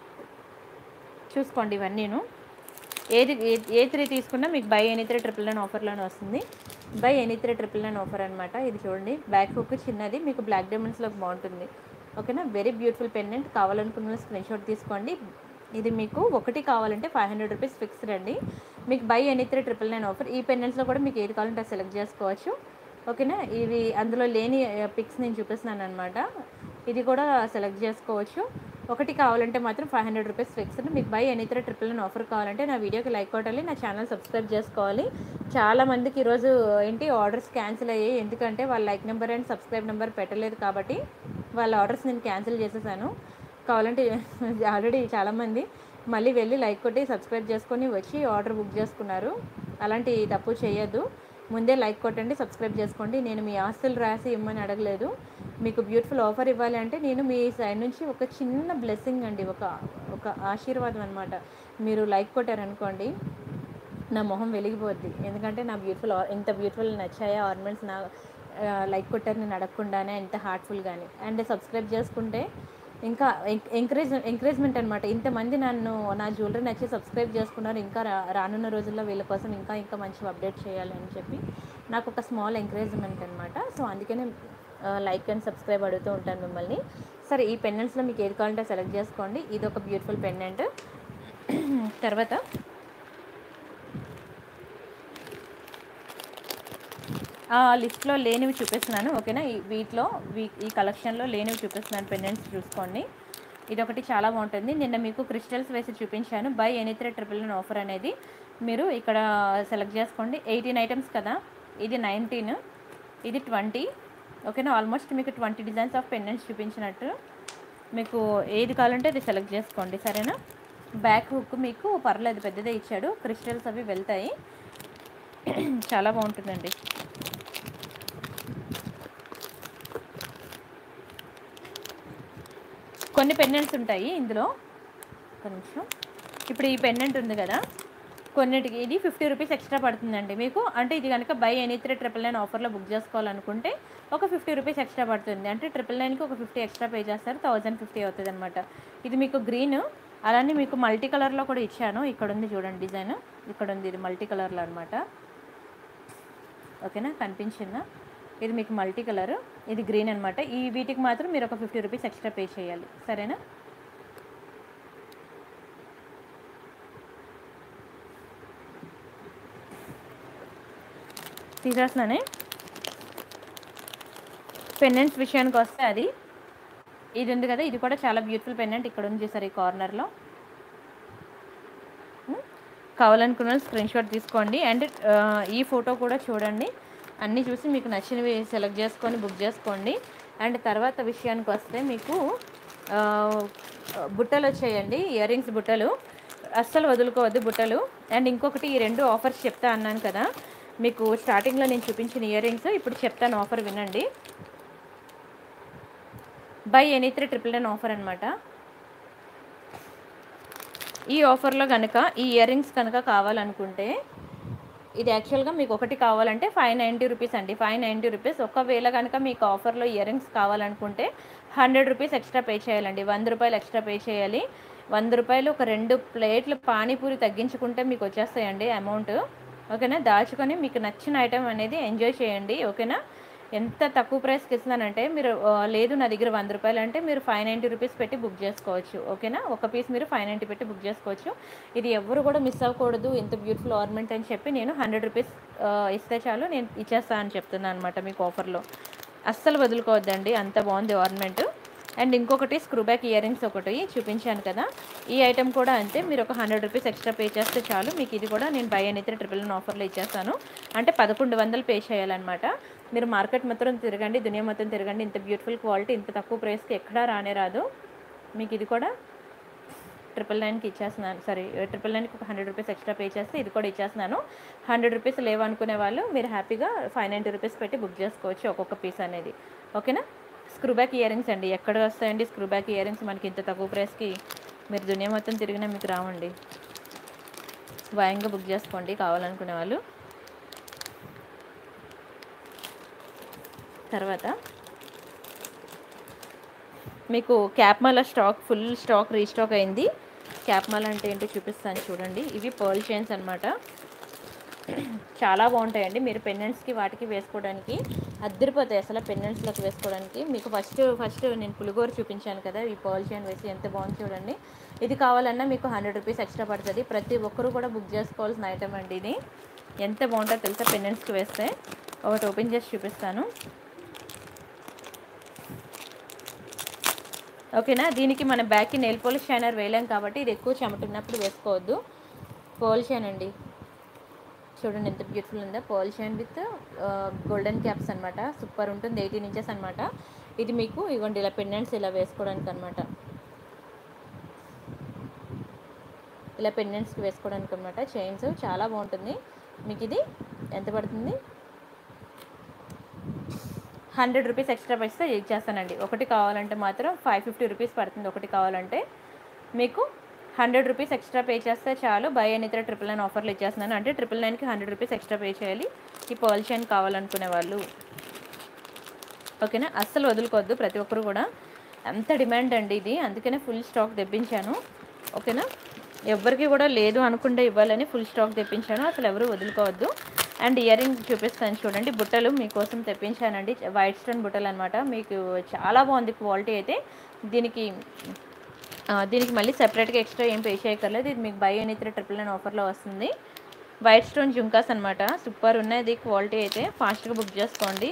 చూసుకోండి ఇవన్నీను ఏది ఏ- ఏ త్రీ తీసుకున్నా మీకు buy any three triple nine ఆఫర్లోనే వస్తుంది buy any three triple nine offer అనమాట ఇది చూడండి బ్యాక్ హుక్ చిన్నది మీకు బ్లాక్ డైమండ్స్లోకి బాగుంటుంది ఓకేనా వెరీ బ్యూటిఫుల్ పెండెంట్ కావాలనుకున్న స్క్రీన్ షాట్ తీసుకోండి ఇది మీకు ఒకటి కావాలంటే ఫైవ్ హండ్రెడ్ రూపీస్ ఫిక్స్డ్ అండి మీకు buy any three triple nine offer ఈ పెండెంట్స్లో కూడా మీకు ఏది కావాలంటే అది సెలెక్ట్ చేసుకోవచ్చు ఓకేనా ఇవి అందులో లేని పిక్స్ నేను చూపిస్తున్నాను అనమాట ఇది కూడా సెలెక్ట్ చేసుకోవచ్చు ఒకటి కావాలంటే మాత్రం ఫైవ్ హండ్రెడ్ రూపీస్ ఫిక్స్డ్ మీకు buy any three triple nine offer కావాలంటే నా వీడియోకి లైక్ కొట్టాలి నా ఛానల్ సబ్స్క్రైబ్ చేసుకోవాలి చాలా మందికి ఈరోజు ఏంటి ఆర్డర్స్ క్యాన్సిల్ అయ్యాయి ఎందుకంటే వాళ్ళ like number and subscribe number పెట్టలేదు కాబట్టి వాళ్ళ ఆర్డర్స్ నేను క్యాన్సిల్ చేసేసాను కావాలంటే ఆల్రెడీ చాలామంది మళ్ళీ వెళ్ళి లైక్ కొట్టి సబ్స్క్రైబ్ చేసుకొని వచ్చి ఆర్డర్ బుక్ చేసుకున్నారు అలాంటి తప్పు చేయొద్దు ముందే లైక్ కొట్టండి సబ్స్క్రైబ్ చేసుకోండి నేను మీ ఆస్తులు రాసి ఇమ్మని అడగలేదు మీకు బ్యూటిఫుల్ ఆఫర్ ఇవ్వాలి అంటే నేను మీ సైడ్ నుంచి ఒక చిన్న బ్లెస్సింగ్ అండి ఒక ఒక ఆశీర్వాదం అనమాట మీరు లైక్ కొట్టారనుకోండి నా మొహం వెలిగిపోద్ది ఎందుకంటే నా బ్యూటిఫుల్ ఎంత బ్యూటిఫుల్ నచ్చాయో ఆర్నమెంట్స్ నా లైక్ కొట్టారు నేను అడగకుండానే ఎంత హార్ట్ఫుల్గాని అండ్ సబ్స్క్రైబ్ చేసుకుంటే ఇంకా ఎంకరేజ్ ఎంకరేజ్మెంట్ అనమాట ఇంతమంది నన్ను నా జ్యువెలరీ నచ్చి సబ్స్క్రైబ్ చేసుకున్నారు ఇంకా రా రానున్న రోజుల్లో వీళ్ళ కోసం ఇంకా ఇంకా మంచిగా అప్డేట్ చేయాలి అని చెప్పి నాకు ఒక స్మాల్ ఎంకరేజ్మెంట్ అనమాట సో అందుకనే లైక్ అండ్ సబ్స్క్రైబ్ అడుగుతూ ఉంటాను మిమ్మల్ని సరే ఈ పెండెంట్స్లో మీకు ఏది కావాలంటే సెలెక్ట్ చేసుకోండి ఇది ఒక బ్యూటిఫుల్ పెండెంట్ తర్వాత ఆ లిస్ట్లో లేనివి చూపిస్తున్నాను ఓకేనా ఈ వీటిలో వీ ఈ కలెక్షన్లో లేనివి చూపిస్తున్నాను పెండెంట్స్ చూసుకోండి ఇది ఒకటి చాలా బాగుంటుంది నిన్న మీకు క్రిస్టల్స్ వేసి చూపించాను buy any three triple nine offer అనేది మీరు ఇక్కడ సెలెక్ట్ చేసుకోండి ఎయిటీన్ ఐటమ్స్ కదా ఇది నైన్టీన్ ఇది ట్వంటీ ఓకేనా ఆల్మోస్ట్ మీకు ట్వంటీ డిజైన్స్ ఆఫ్ పెండెంట్స్ చూపించినట్టు మీకు ఏది కావాలంటే అది సెలెక్ట్ చేసుకోండి సరేనా బ్యాక్ హుక్ మీకు పర్లేదు పెద్దదే ఇచ్చాడు క్రిస్టల్స్ అవి వెళ్తాయి చాలా బాగుంటుందండి కొన్ని పెండెంట్స్ ఉంటాయి ఇందులో ఒక నిమిషం ఇప్పుడు ఈ పెండెంట్ ఉంది కదా కొన్నిటికి ఇది ఫిఫ్టీ రూపీస్ ఎక్స్ట్రా పడుతుందండి మీకు అంటే ఇది కనుక buy any three triple nine ఆఫర్లో బుక్ చేసుకోవాలనుకుంటే ఒక ఫిఫ్టీ రూపీస్ ఎక్స్ట్రా పడుతుంది అంటే ట్రిపుల్ నైన్కి ఒక ఫిఫ్టీ ఎక్స్ట్రా పే చేస్తారు థౌజండ్ ఫిఫ్టీ అవుతుంది అనమాట ఇది మీకు గ్రీన్ అలానే మీకు మల్టీ కలర్లో కూడా ఇచ్చాను ఇక్కడ ఉంది చూడండి డిజైన్ ఇక్కడ ఉంది ఇది మల్టీ కలర్లో అనమాట ఓకేనా కనిపించిందా ఇది మీకు మల్టీ కలర్ ఇది గ్రీన్ అనమాట ఈ వీటికి మాత్రం మీరు ఒక ఫిఫ్టీ రూపీస్ ఎక్స్ట్రా పే చేయాలి సరేనా తీసేస్తున్నానే పెండెంట్స్ విషయానికి వస్తే అది ఇది ఉంది కదా ఇది కూడా చాలా బ్యూటిఫుల్ పెండెంట్ ఇక్కడ ఉంది చూసారు ఈ కార్నర్లో కావాలనుకున్న వాళ్ళు స్క్రీన్ షాట్ తీసుకోండి అండ్ ఆ, ఈ ఫోటో కూడా చూడండి అన్నీ చూసి మీకు నచ్చినవి సెలెక్ట్ చేసుకొని బుక్ చేసుకోండి అండ్ తర్వాత విషయానికి వస్తే మీకు ఆ, బుట్టలు వచ్చాయండి ఇయర్ రింగ్స్ బుట్టలు అస్సలు వదులుకోవద్దు బుట్టలు అండ్ ఇంకొకటి ఈ రెండు ఆఫర్స్ చెప్తా అన్నాను కదా మీకు స్టార్టింగ్లో నేను చూపించిన ఇయర్ రింగ్స్ ఇప్పుడు చెప్తాను ఆఫర్ వినండి buy any three triple nine offer అనమాట ఈ ఆఫర్లో కనుక ఈ ఇయర్ రింగ్స్ కనుక కావాలనుకుంటే ఇది యాక్చువల్గా మీకు ఒకటి కావాలంటే ఫైవ్ నైంటీ రూపీస్ అండి ఫైవ్ నైంటీ రూపీస్ ఒకవేళ కనుక మీకు ఆఫర్లో ఇయర్ రింగ్స్ కావాలనుకుంటే హండ్రెడ్ రూపీస్ ఎక్స్ట్రా పే చేయాలండి వంద రూపాయలు ఎక్స్ట్రా పే చేయాలి వంద రూపాయలు ఒక రెండు ప్లేట్లు పానీపూరి తగ్గించుకుంటే మీకు వచ్చేస్తాయండి అమౌంట్ ఓకేనా దాచుకొని మీకు నచ్చిన ఐటెం అనేది ఎంజాయ్ చేయండి ఓకేనా ఎంత తక్కువ ప్రైస్కి ఇస్తున్నానంటే మీరు ఆ, లేదు నా దగ్గర వంద రూపాయలు అంటే మీరు ఫైవ్ నైంటీ రూపీస్ పెట్టి బుక్ చేసుకోవచ్చు ఓకేనా ఒక పీస్ మీరు ఫైవ్ నైంటీ పెట్టి బుక్ చేసుకోవచ్చు ఇది ఎవరు కూడా మిస్ అవ్వకూడదు ఇంత బ్యూటిఫుల్ ఆర్నమెంట్ అని చెప్పి నేను హండ్రెడ్ రూపీస్ ఇస్తే చాలు నేను ఇచ్చేస్తాను అని చెప్తున్నాను అనమాట మీకు ఆఫర్లో అస్సలు వదులుకోవద్దండి అంత బాగుంది ఆర్నమెంట్ అండ్ ఇంకొకటి స్క్రూ బ్యాక్ ఇయర్ రింగ్స్ ఒకటి చూపించాను కదా ఈ ఐటెం కూడా అంతే మీరు ఒక హండ్రెడ్ రూపీస్ ఎక్స్ట్రా పే చేస్తే చాలు మీకు ఇది కూడా నేను బై అనేది ట్రిపుల్ నైన్ ఆఫర్లో ఇచ్చేస్తాను అంటే పదకొండు వందలు పే చేయాలన్నమాట మీరు మార్కెట్ మొత్తం తిరగండి దునియా మొత్తం తిరగండి ఇంత బ్యూటిఫుల్ క్వాలిటీ ఇంత తక్కువ ప్రైస్కి ఎక్కడా రానే రాదు మీకు ఇది కూడా ట్రిపుల్ నైన్కి ఇచ్చేస్తున్నాను సారీ ట్రిపుల్ నైన్కి ఒక హండ్రెడ్ రూపీస్ ఎక్స్ట్రా పే చేస్తే ఇది కూడా ఇచ్చేస్తున్నాను హండ్రెడ్ రూపీస్ లేవనుకునే వాళ్ళు మీరు హ్యాపీగా ఫైవ్ నైంటీ రూపీస్ పెట్టి బుక్ చేసుకోవచ్చు ఒక్కొక్క పీస్ అనేది ఓకేనా స్క్రూ బ్యాక్ ఇయర్ రింగ్స్ అండి ఎక్కడ వస్తాయండి స్క్రూ బ్యాక్ ఇయర్ రింగ్స్ మనకి ఇంత తక్కువ ప్రైస్కి మీరు దునియా మొత్తం తిరిగినా మీకు రావండి స్వయంగా బుక్ చేసుకోండి కావాలనుకునే వాళ్ళు తర్వాత మీకు క్యాప్మాల స్టాక్ ఫుల్ స్టాక్ రీస్టాక్ అయింది క్యాప్మాల అంటే ఏంటో చూపిస్తాను చూడండి ఇవి పర్ల్ చైన్స్ అనమాట చాలా బాగుంటాయండి మీరు పెండెంట్స్కి వాటికి వేసుకోవడానికి అద్దరిపోతాయి అసలు పెండెంట్స్లోకి వేసుకోవడానికి మీకు ఫస్ట్ ఫస్ట్ నేను పులిగోరు చూపించాను కదా ఈ పర్ల్ చైన్ వేసి ఎంత బాగుంది చూడండి ఇది కావాలన్నా మీకు హండ్రెడ్ రూపీస్ ఎక్స్ట్రా పడుతుంది ప్రతి ఒక్కరు కూడా బుక్ చేసుకోవాల్సిన ఐటమ్ అండి ఇది ఎంత బాగుంటుందో తెలుసా పెండెంట్స్కి వేస్తే ఒకటి ఓపెన్ చేసి చూపిస్తాను ఓకేనా దీనికి మన బ్యాక్కి నెయిల్ పోలిష్ షైనర్ వేయలేం కాబట్టి ఇది ఎక్కువ చెమటున్నప్పుడు వేసుకోవద్దు పోల్ షైన్ అండి చూడండి ఎంత బ్యూటిఫుల్ ఉందో pole shine with golden caps అనమాట సూపర్ ఉంటుంది ఎయిటీన్ ఇంచెస్ అనమాట ఇది మీకు ఇగోండి ఇలా పెండెంట్స్ ఇలా వేసుకోవడానికి అనమాట ఇలా పెండెంట్స్కి వేసుకోవడానికి అనమాట చైన్స్ చాలా బాగుంటుంది మీకు ఇది ఎంత పడుతుంది హండ్రెడ్ రూపీస్ ఎక్స్ట్రా పైస్తే ఇచ్చేస్తానండి ఒకటి కావాలంటే మాత్రం ఫైవ్ ఫిఫ్టీ రూపీస్ పడుతుంది ఒకటి కావాలంటే మీకు హండ్రెడ్ రూపీస్ ఎక్స్ట్రా పే చేస్తే చాలు బై అని ఇతర ట్రిపుల్ నైన్ ఆఫర్లు ఇచ్చేస్తున్నాను అంటే ట్రిపుల్ నైన్కి హండ్రెడ్ రూపీస్ ఎక్స్ట్రా పే చేయాలి ఈ పర్ల్ చైన్ కావాలనుకునే వాళ్ళు ఓకేనా అస్సలు వదులుకోవద్దు ప్రతి ఒక్కరు కూడా అంత డిమాండ్ అండి ఇది అందుకనే ఫుల్ స్టాక్ తెప్పించాను ఓకేనా ఎవరికి కూడా లేదు అనుకుంటే ఇవ్వాలని ఫుల్ స్టాక్ తెప్పించాను అసలు ఎవరు వదులుకోవద్దు అండ్ ఇయర్ రింగ్ చూపిస్తాను చూడండి బుట్టలు మీకోసం తెప్పించానండి వైట్ స్టోన్ బుట్టలు అనమాట మీకు చాలా బాగుంది క్వాలిటీ అయితే దీనికి ఆ, దీనికి మళ్ళీ సెపరేట్గా ఎక్స్ట్రా ఏం పే చేయక్కర్లేదు ఇది మీకు బై అని ట్రిపుల్ నైన్ ఆఫర్లో వస్తుంది వైట్ స్టోన్ జుంకాస్ అనమాట సూపర్ ఉన్నది క్వాలిటీ అయితే ఫాస్ట్గా బుక్ చేసుకోండి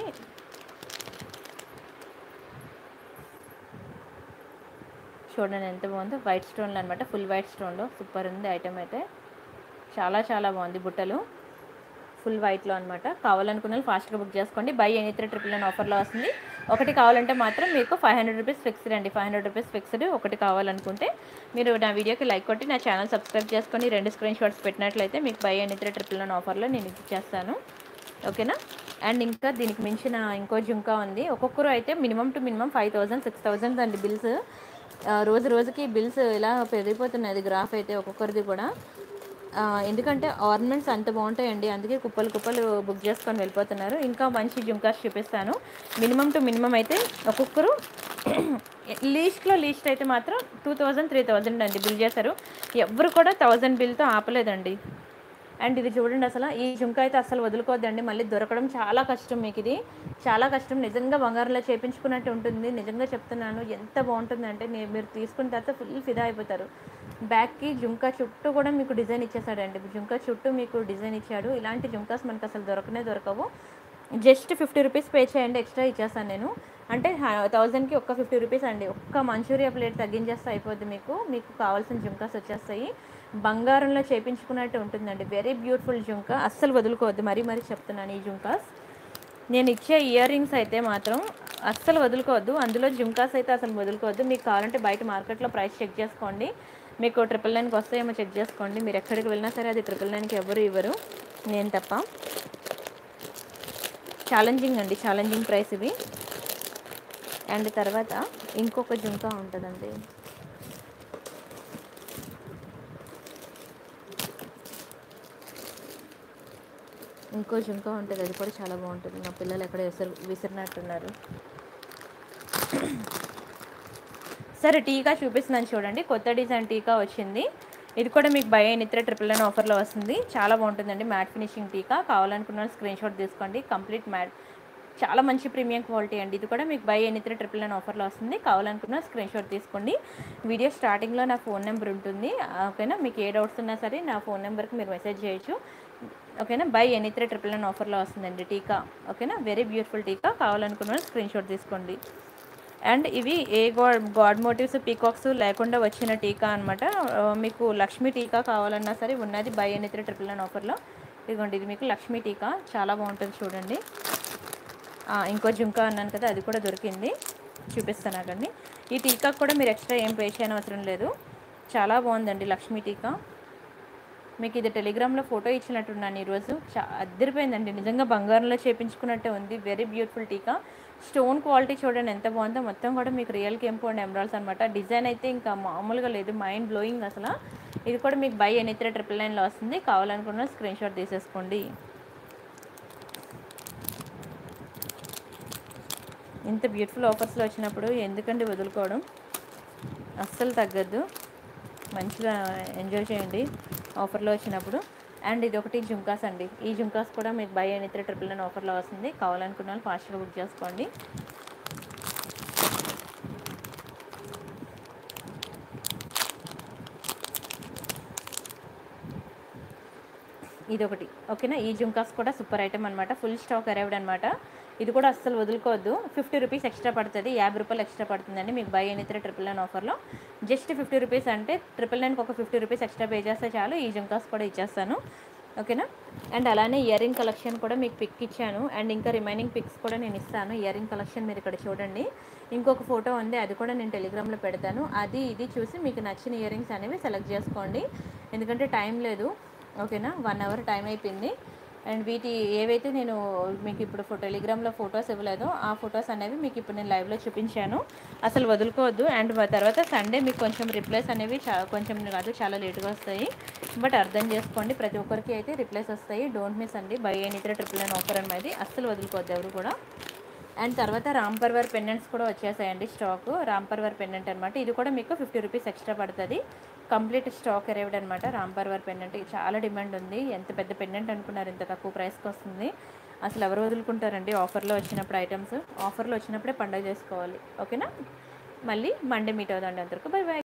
చూడండి ఎంత బాగుందో వైట్ స్టోన్లో అనమాట ఫుల్ వైట్ స్టోన్లో సూపర్ ఉంది ఐటమ్ అయితే చాలా చాలా బాగుంది బుట్టలు ఫుల్ వైట్లో అనమాట కావాలనుకున్న వాళ్ళు ఫాస్ట్గా బుక్ చేసుకోండి buy any three triple nine ఆఫర్లో వస్తుంది ఒకటి కావాలంటే మాత్రం మీకు ఫైవ్ హండ్రెడ్ రూపీస్ ఫిక్స్డ్ అండి ఫైవ్ హండ్రెడ్ రూపీస్ ఫిక్స్డ్ ఒకటి కావాలనుకుంటే మీరు నా వీడియోకి లైక్ కొట్టి నా ఛానల్ సబ్స్క్రైబ్ చేసుకొని రెండు స్క్రీన్ షాట్స్ పెట్టినట్లయితే మీకు buy any three triple nine ఆఫర్లో నేను ఇచ్చేస్తాను ఓకేనా అండ్ ఇంకా దీనికి మించిన ఇంకో జుంకా ఉంది ఒక్కొక్కరు అయితే minimum two minimum five thousand six thousand అండి బిల్స్ రోజు రోజుకి బిల్స్ ఇలా పెరిగిపోతున్నాయి గ్రాఫ్ అయితే ఒక్కొక్కరిది కూడా ఆ, ఎందుకంటే ఆర్నమెంట్స్ అంత బాగుంటాయండి అందుకే కుప్పలు కుప్పలు బుక్ చేసుకొని వెళ్ళిపోతున్నారు ఇంకా మంచి జుంకాస్ చూపిస్తాను మినిమం టు మినిమం అయితే ఒక్కొక్కరు లీస్ట్లో లీస్ట్ అయితే మాత్రం టూ థౌజండ్ త్రీ థౌజండ్ అండి బిల్ చేశారు ఎవరు కూడా థౌజండ్ బిల్తో ఆపలేదండి అండ్ ఇది చూడండి అసలు ఈ జుంకా అయితే అసలు వదులుకోవద్దండి మళ్ళీ దొరకడం చాలా కష్టం మీకు ఇది చాలా కష్టం నిజంగా బంగారంలో చేపించుకున్నట్టు ఉంటుంది నిజంగా చెప్తున్నాను ఎంత బాగుంటుందంటే నే- మీరు తీసుకున్న తర్వాత ఫుల్ ఫిదా అయిపోతారు బ్యాక్కి జుంకా చుట్టూ కూడా మీకు డిజైన్ ఇచ్చేసాడండి జుంకా చుట్టూ మీకు డిజైన్ ఇచ్చాడు ఇలాంటి జుంకాస్ మనకు అసలు దొరకనే దొరకవు జస్ట్ ఫిఫ్టీ రూపీస్ పే చేయండి ఎక్స్ట్రా ఇచ్చేస్తాను నేను అంటే థౌజండ్కి ఒక్క ఫిఫ్టీ రూపీస్ అండి ఒక్క మంచూరియా ప్లేట్ తగ్గించేస్తే అయిపోద్ది మీకు మీకు కావాల్సిన జుంకాస్ వచ్చేస్తాయి బంగారంలో చేపించుకున్నట్టు ఉంటుందండి వెరీ బ్యూటిఫుల్ జుంకా అస్సలు వదులుకోవద్దు మరీ మరీ చెప్తున్నాను ఈ జుంకాస్ నేను ఇచ్చే ఇయర్ రింగ్స్ అయితే మాత్రం అస్సలు వదులుకోవద్దు అందులో జుంకాస్ అయితే అసలు వదులుకోవద్దు మీకు కావాలంటే బయట మార్కెట్లో ప్రైస్ చెక్ చేసుకోండి మీకు ట్రిపుల్ నైన్కి వస్తాయేమో చెక్ చేసుకోండి మీరు ఎక్కడికి వెళ్ళినా సరే అది ట్రిపుల్ నైన్కి ఎవరు ఇవ్వరు నేను తప్ప ఛాలెంజింగ్ అండి ఛాలెంజింగ్ ప్రైస్ ఇవి అండ్ తర్వాత ఇంకొక జుంకా ఉంటుందండి ఇంకో జుంకా ఉంటుంది అది కూడా చాలా బాగుంటుంది మా పిల్లలు ఎక్కడ విసిరి విసిరినట్టున్నారు సరే టీకా చూపిస్తున్నాను చూడండి కొత్త డిజైన్ టీకా వచ్చింది ఇది కూడా మీకు బై నిత్ర ట్రిపుల్ నైన్ ఆఫర్లో వస్తుంది చాలా బాగుంటుందండి మ్యాట్ ఫినిషింగ్ టీకా కావాలనుకున్న స్క్రీన్ షాట్ తీసుకోండి కంప్లీట్ మ్యాట్ చాలా మంచి ప్రీమియం క్వాలిటీ అండి ఇది కూడా మీకు బై ఎనిత్ర ట్రిపుల్ నైన్ ఆఫర్లో వస్తుంది కావాలనుకున్న స్క్రీన్ షాట్ తీసుకోండి వీడియో స్టార్టింగ్లో నా ఫోన్ నెంబర్ ఉంటుంది ఓకేనా మీకు ఏ డౌట్స్ ఉన్నా సరే నా ఫోన్ నెంబర్కి మీరు మెసేజ్ చేయొచ్చు ఓకేనా బై ఎనిత్ర ట్రిపుల్ నైన్ ఆఫర్లో వస్తుందండి టీకా ఓకేనా వెరీ బ్యూటిఫుల్ టీకా కావాలనుకున్న స్క్రీన్ షాట్ తీసుకోండి అండ్ ఇవి ఏ గాడ్ గాడ్ మోటివ్స్ పీకాక్స్ లేకుండా వచ్చిన టీకా అనమాట మీకు లక్ష్మీ టీకా కావాలన్నా సరే ఉన్నది buy any three triple nine ఆఫర్లో ఇదిగోండి ఇది మీకు లక్ష్మీ టీకా చాలా బాగుంటుంది చూడండి ఆ, ఇంకో జుంకా అన్నాను కదా అది కూడా దొరికింది చూపిస్తాను అక్కడిని ఈ టీకాకు కూడా మీరు ఎక్స్ట్రా ఏం పే చేయని అవసరం లేదు చాలా బాగుందండి లక్ష్మీ టీకా మీకు ఇది టెలిగ్రామ్లో ఫోటో ఇచ్చినట్టున్నాను ఈరోజు చా అద్దరిపోయిందండి నిజంగా బంగారంలో చేపించుకున్నట్టే ఉంది very beautiful tikka stone quality చూడండి ఎంత బాగుందో మొత్తం కూడా మీకు రియల్ కెంపు అండ్ ఎమరాల్స్ అనమాట డిజైన్ అయితే ఇంకా మామూలుగా లేదు మైండ్ బ్లోయింగ్ అసలు ఇది కూడా మీకు బై ఎనీ త్రీ ట్రిపుల్ నైన్లో వస్తుంది కావాలనుకున్న స్క్రీన్ షాట్ తీసేసుకోండి ఇంత బ్యూటిఫుల్ ఆఫర్స్లో వచ్చినప్పుడు ఎందుకండి వదులుకోవడం అస్సలు తగ్గద్దు మంచిగా ఎంజాయ్ చేయండి ఆఫర్లో వచ్చినప్పుడు అండ్ ఇది ఒకటి జుంకాస్ అండి ఈ జుంకాస్ కూడా మీకు బై అని త్రీ ట్రిపుల్ నైన్ ఆఫర్లో వస్తుంది కావాలనుకున్న వాళ్ళు ఫాస్ట్గా బుక్ చేసుకోండి ఇది ఒకటి ఓకేనా ఈ జుంకాస్ కూడా సూపర్ ఐటమ్ అనమాట ఫుల్ స్టాక్ అరైవ్డ్ అనమాట ఇది కూడా అస్సలు వదులుకోవద్దు ఫిఫ్టీ రూపీస్ ఎక్స్ట్రా పడుతుంది యాభై రూపాయలు ఎక్స్ట్రా పడుతుందండి మీకు buy any three triple nine ఆఫర్లో జస్ట్ ఫిఫ్టీ రూపీస్ అంటే ట్రిపుల్ నైన్కి ఒక ఫిఫ్టీ రూపీస్ ఎక్స్ట్రా పే చేస్తే చాలు ఈ జుంకాస్ కూడా ఇచ్చేస్తాను ఓకేనా అండ్ అలానే ఇయర్ రింగ్ కలెక్షన్ కూడా మీకు పిక్ ఇచ్చాను అండ్ ఇంకా రిమైనింగ్ పిక్స్ కూడా నేను ఇస్తాను ఇయర్ రింగ్ కలెక్షన్ మీరు ఇక్కడ చూడండి ఇంకొక ఫోటో ఉంది అది కూడా నేను టెలిగ్రామ్లో పెడతాను అది ఇది చూసి మీకు నచ్చిన ఇయర్ రింగ్స్ అనేవి సెలెక్ట్ చేసుకోండి ఎందుకంటే టైం లేదు ఓకేనా వన్ అవర్ టైం అయిపోయింది అండ్ వీటి ఏవైతే నేను మీకు ఇప్పుడు ఫో టెలిగ్రామ్లో ఫొటోస్ ఇవ్వలేదో ఆ ఫొటోస్ అనేవి మీకు ఇప్పుడు నేను లైవ్లో చూపించాను అసలు వదులుకోవద్దు అండ్ తర్వాత సండే మీకు కొంచెం రిప్లైస్ అనేవి చా కొంచెం కాదు చాలా లేట్గా వస్తాయి బట్ అర్థం చేసుకోండి ప్రతి ఒక్కరికి అయితే రిప్లైస్ వస్తాయి డోంట్ మిస్ అండి buy any three triple nine offer అనేది అస్సలు వదులుకోవద్దు ఎవరు కూడా అండ్ తర్వాత రాంపర్వర్ పెండెంట్స్ కూడా వచ్చేసాయండి స్టాక్ రాంపర్వర్ పెండెంట్ అనమాట ఇది కూడా మీకు ఫిఫ్టీ రూపీస్ ఎక్స్ట్రా పడుతుంది కంప్లీట్ స్టాక్ అరైవ్డ్ అనమాట రాంపర్వర్ పెండెంట్ చాలా డిమాండ్ ఉంది ఎంత పెద్ద పెండెంట్ అనుకున్నారు ఇంత తక్కువ ప్రైస్కి వస్తుంది అసలు ఎవరు వదులుకుంటారండి ఆఫర్లో వచ్చినప్పుడు ఐటమ్స్ ఆఫర్లో వచ్చినప్పుడే పండగ చేసుకోవాలి ఓకేనా మళ్ళీ మండే మీట్ అవుదండి అందరికి బై బై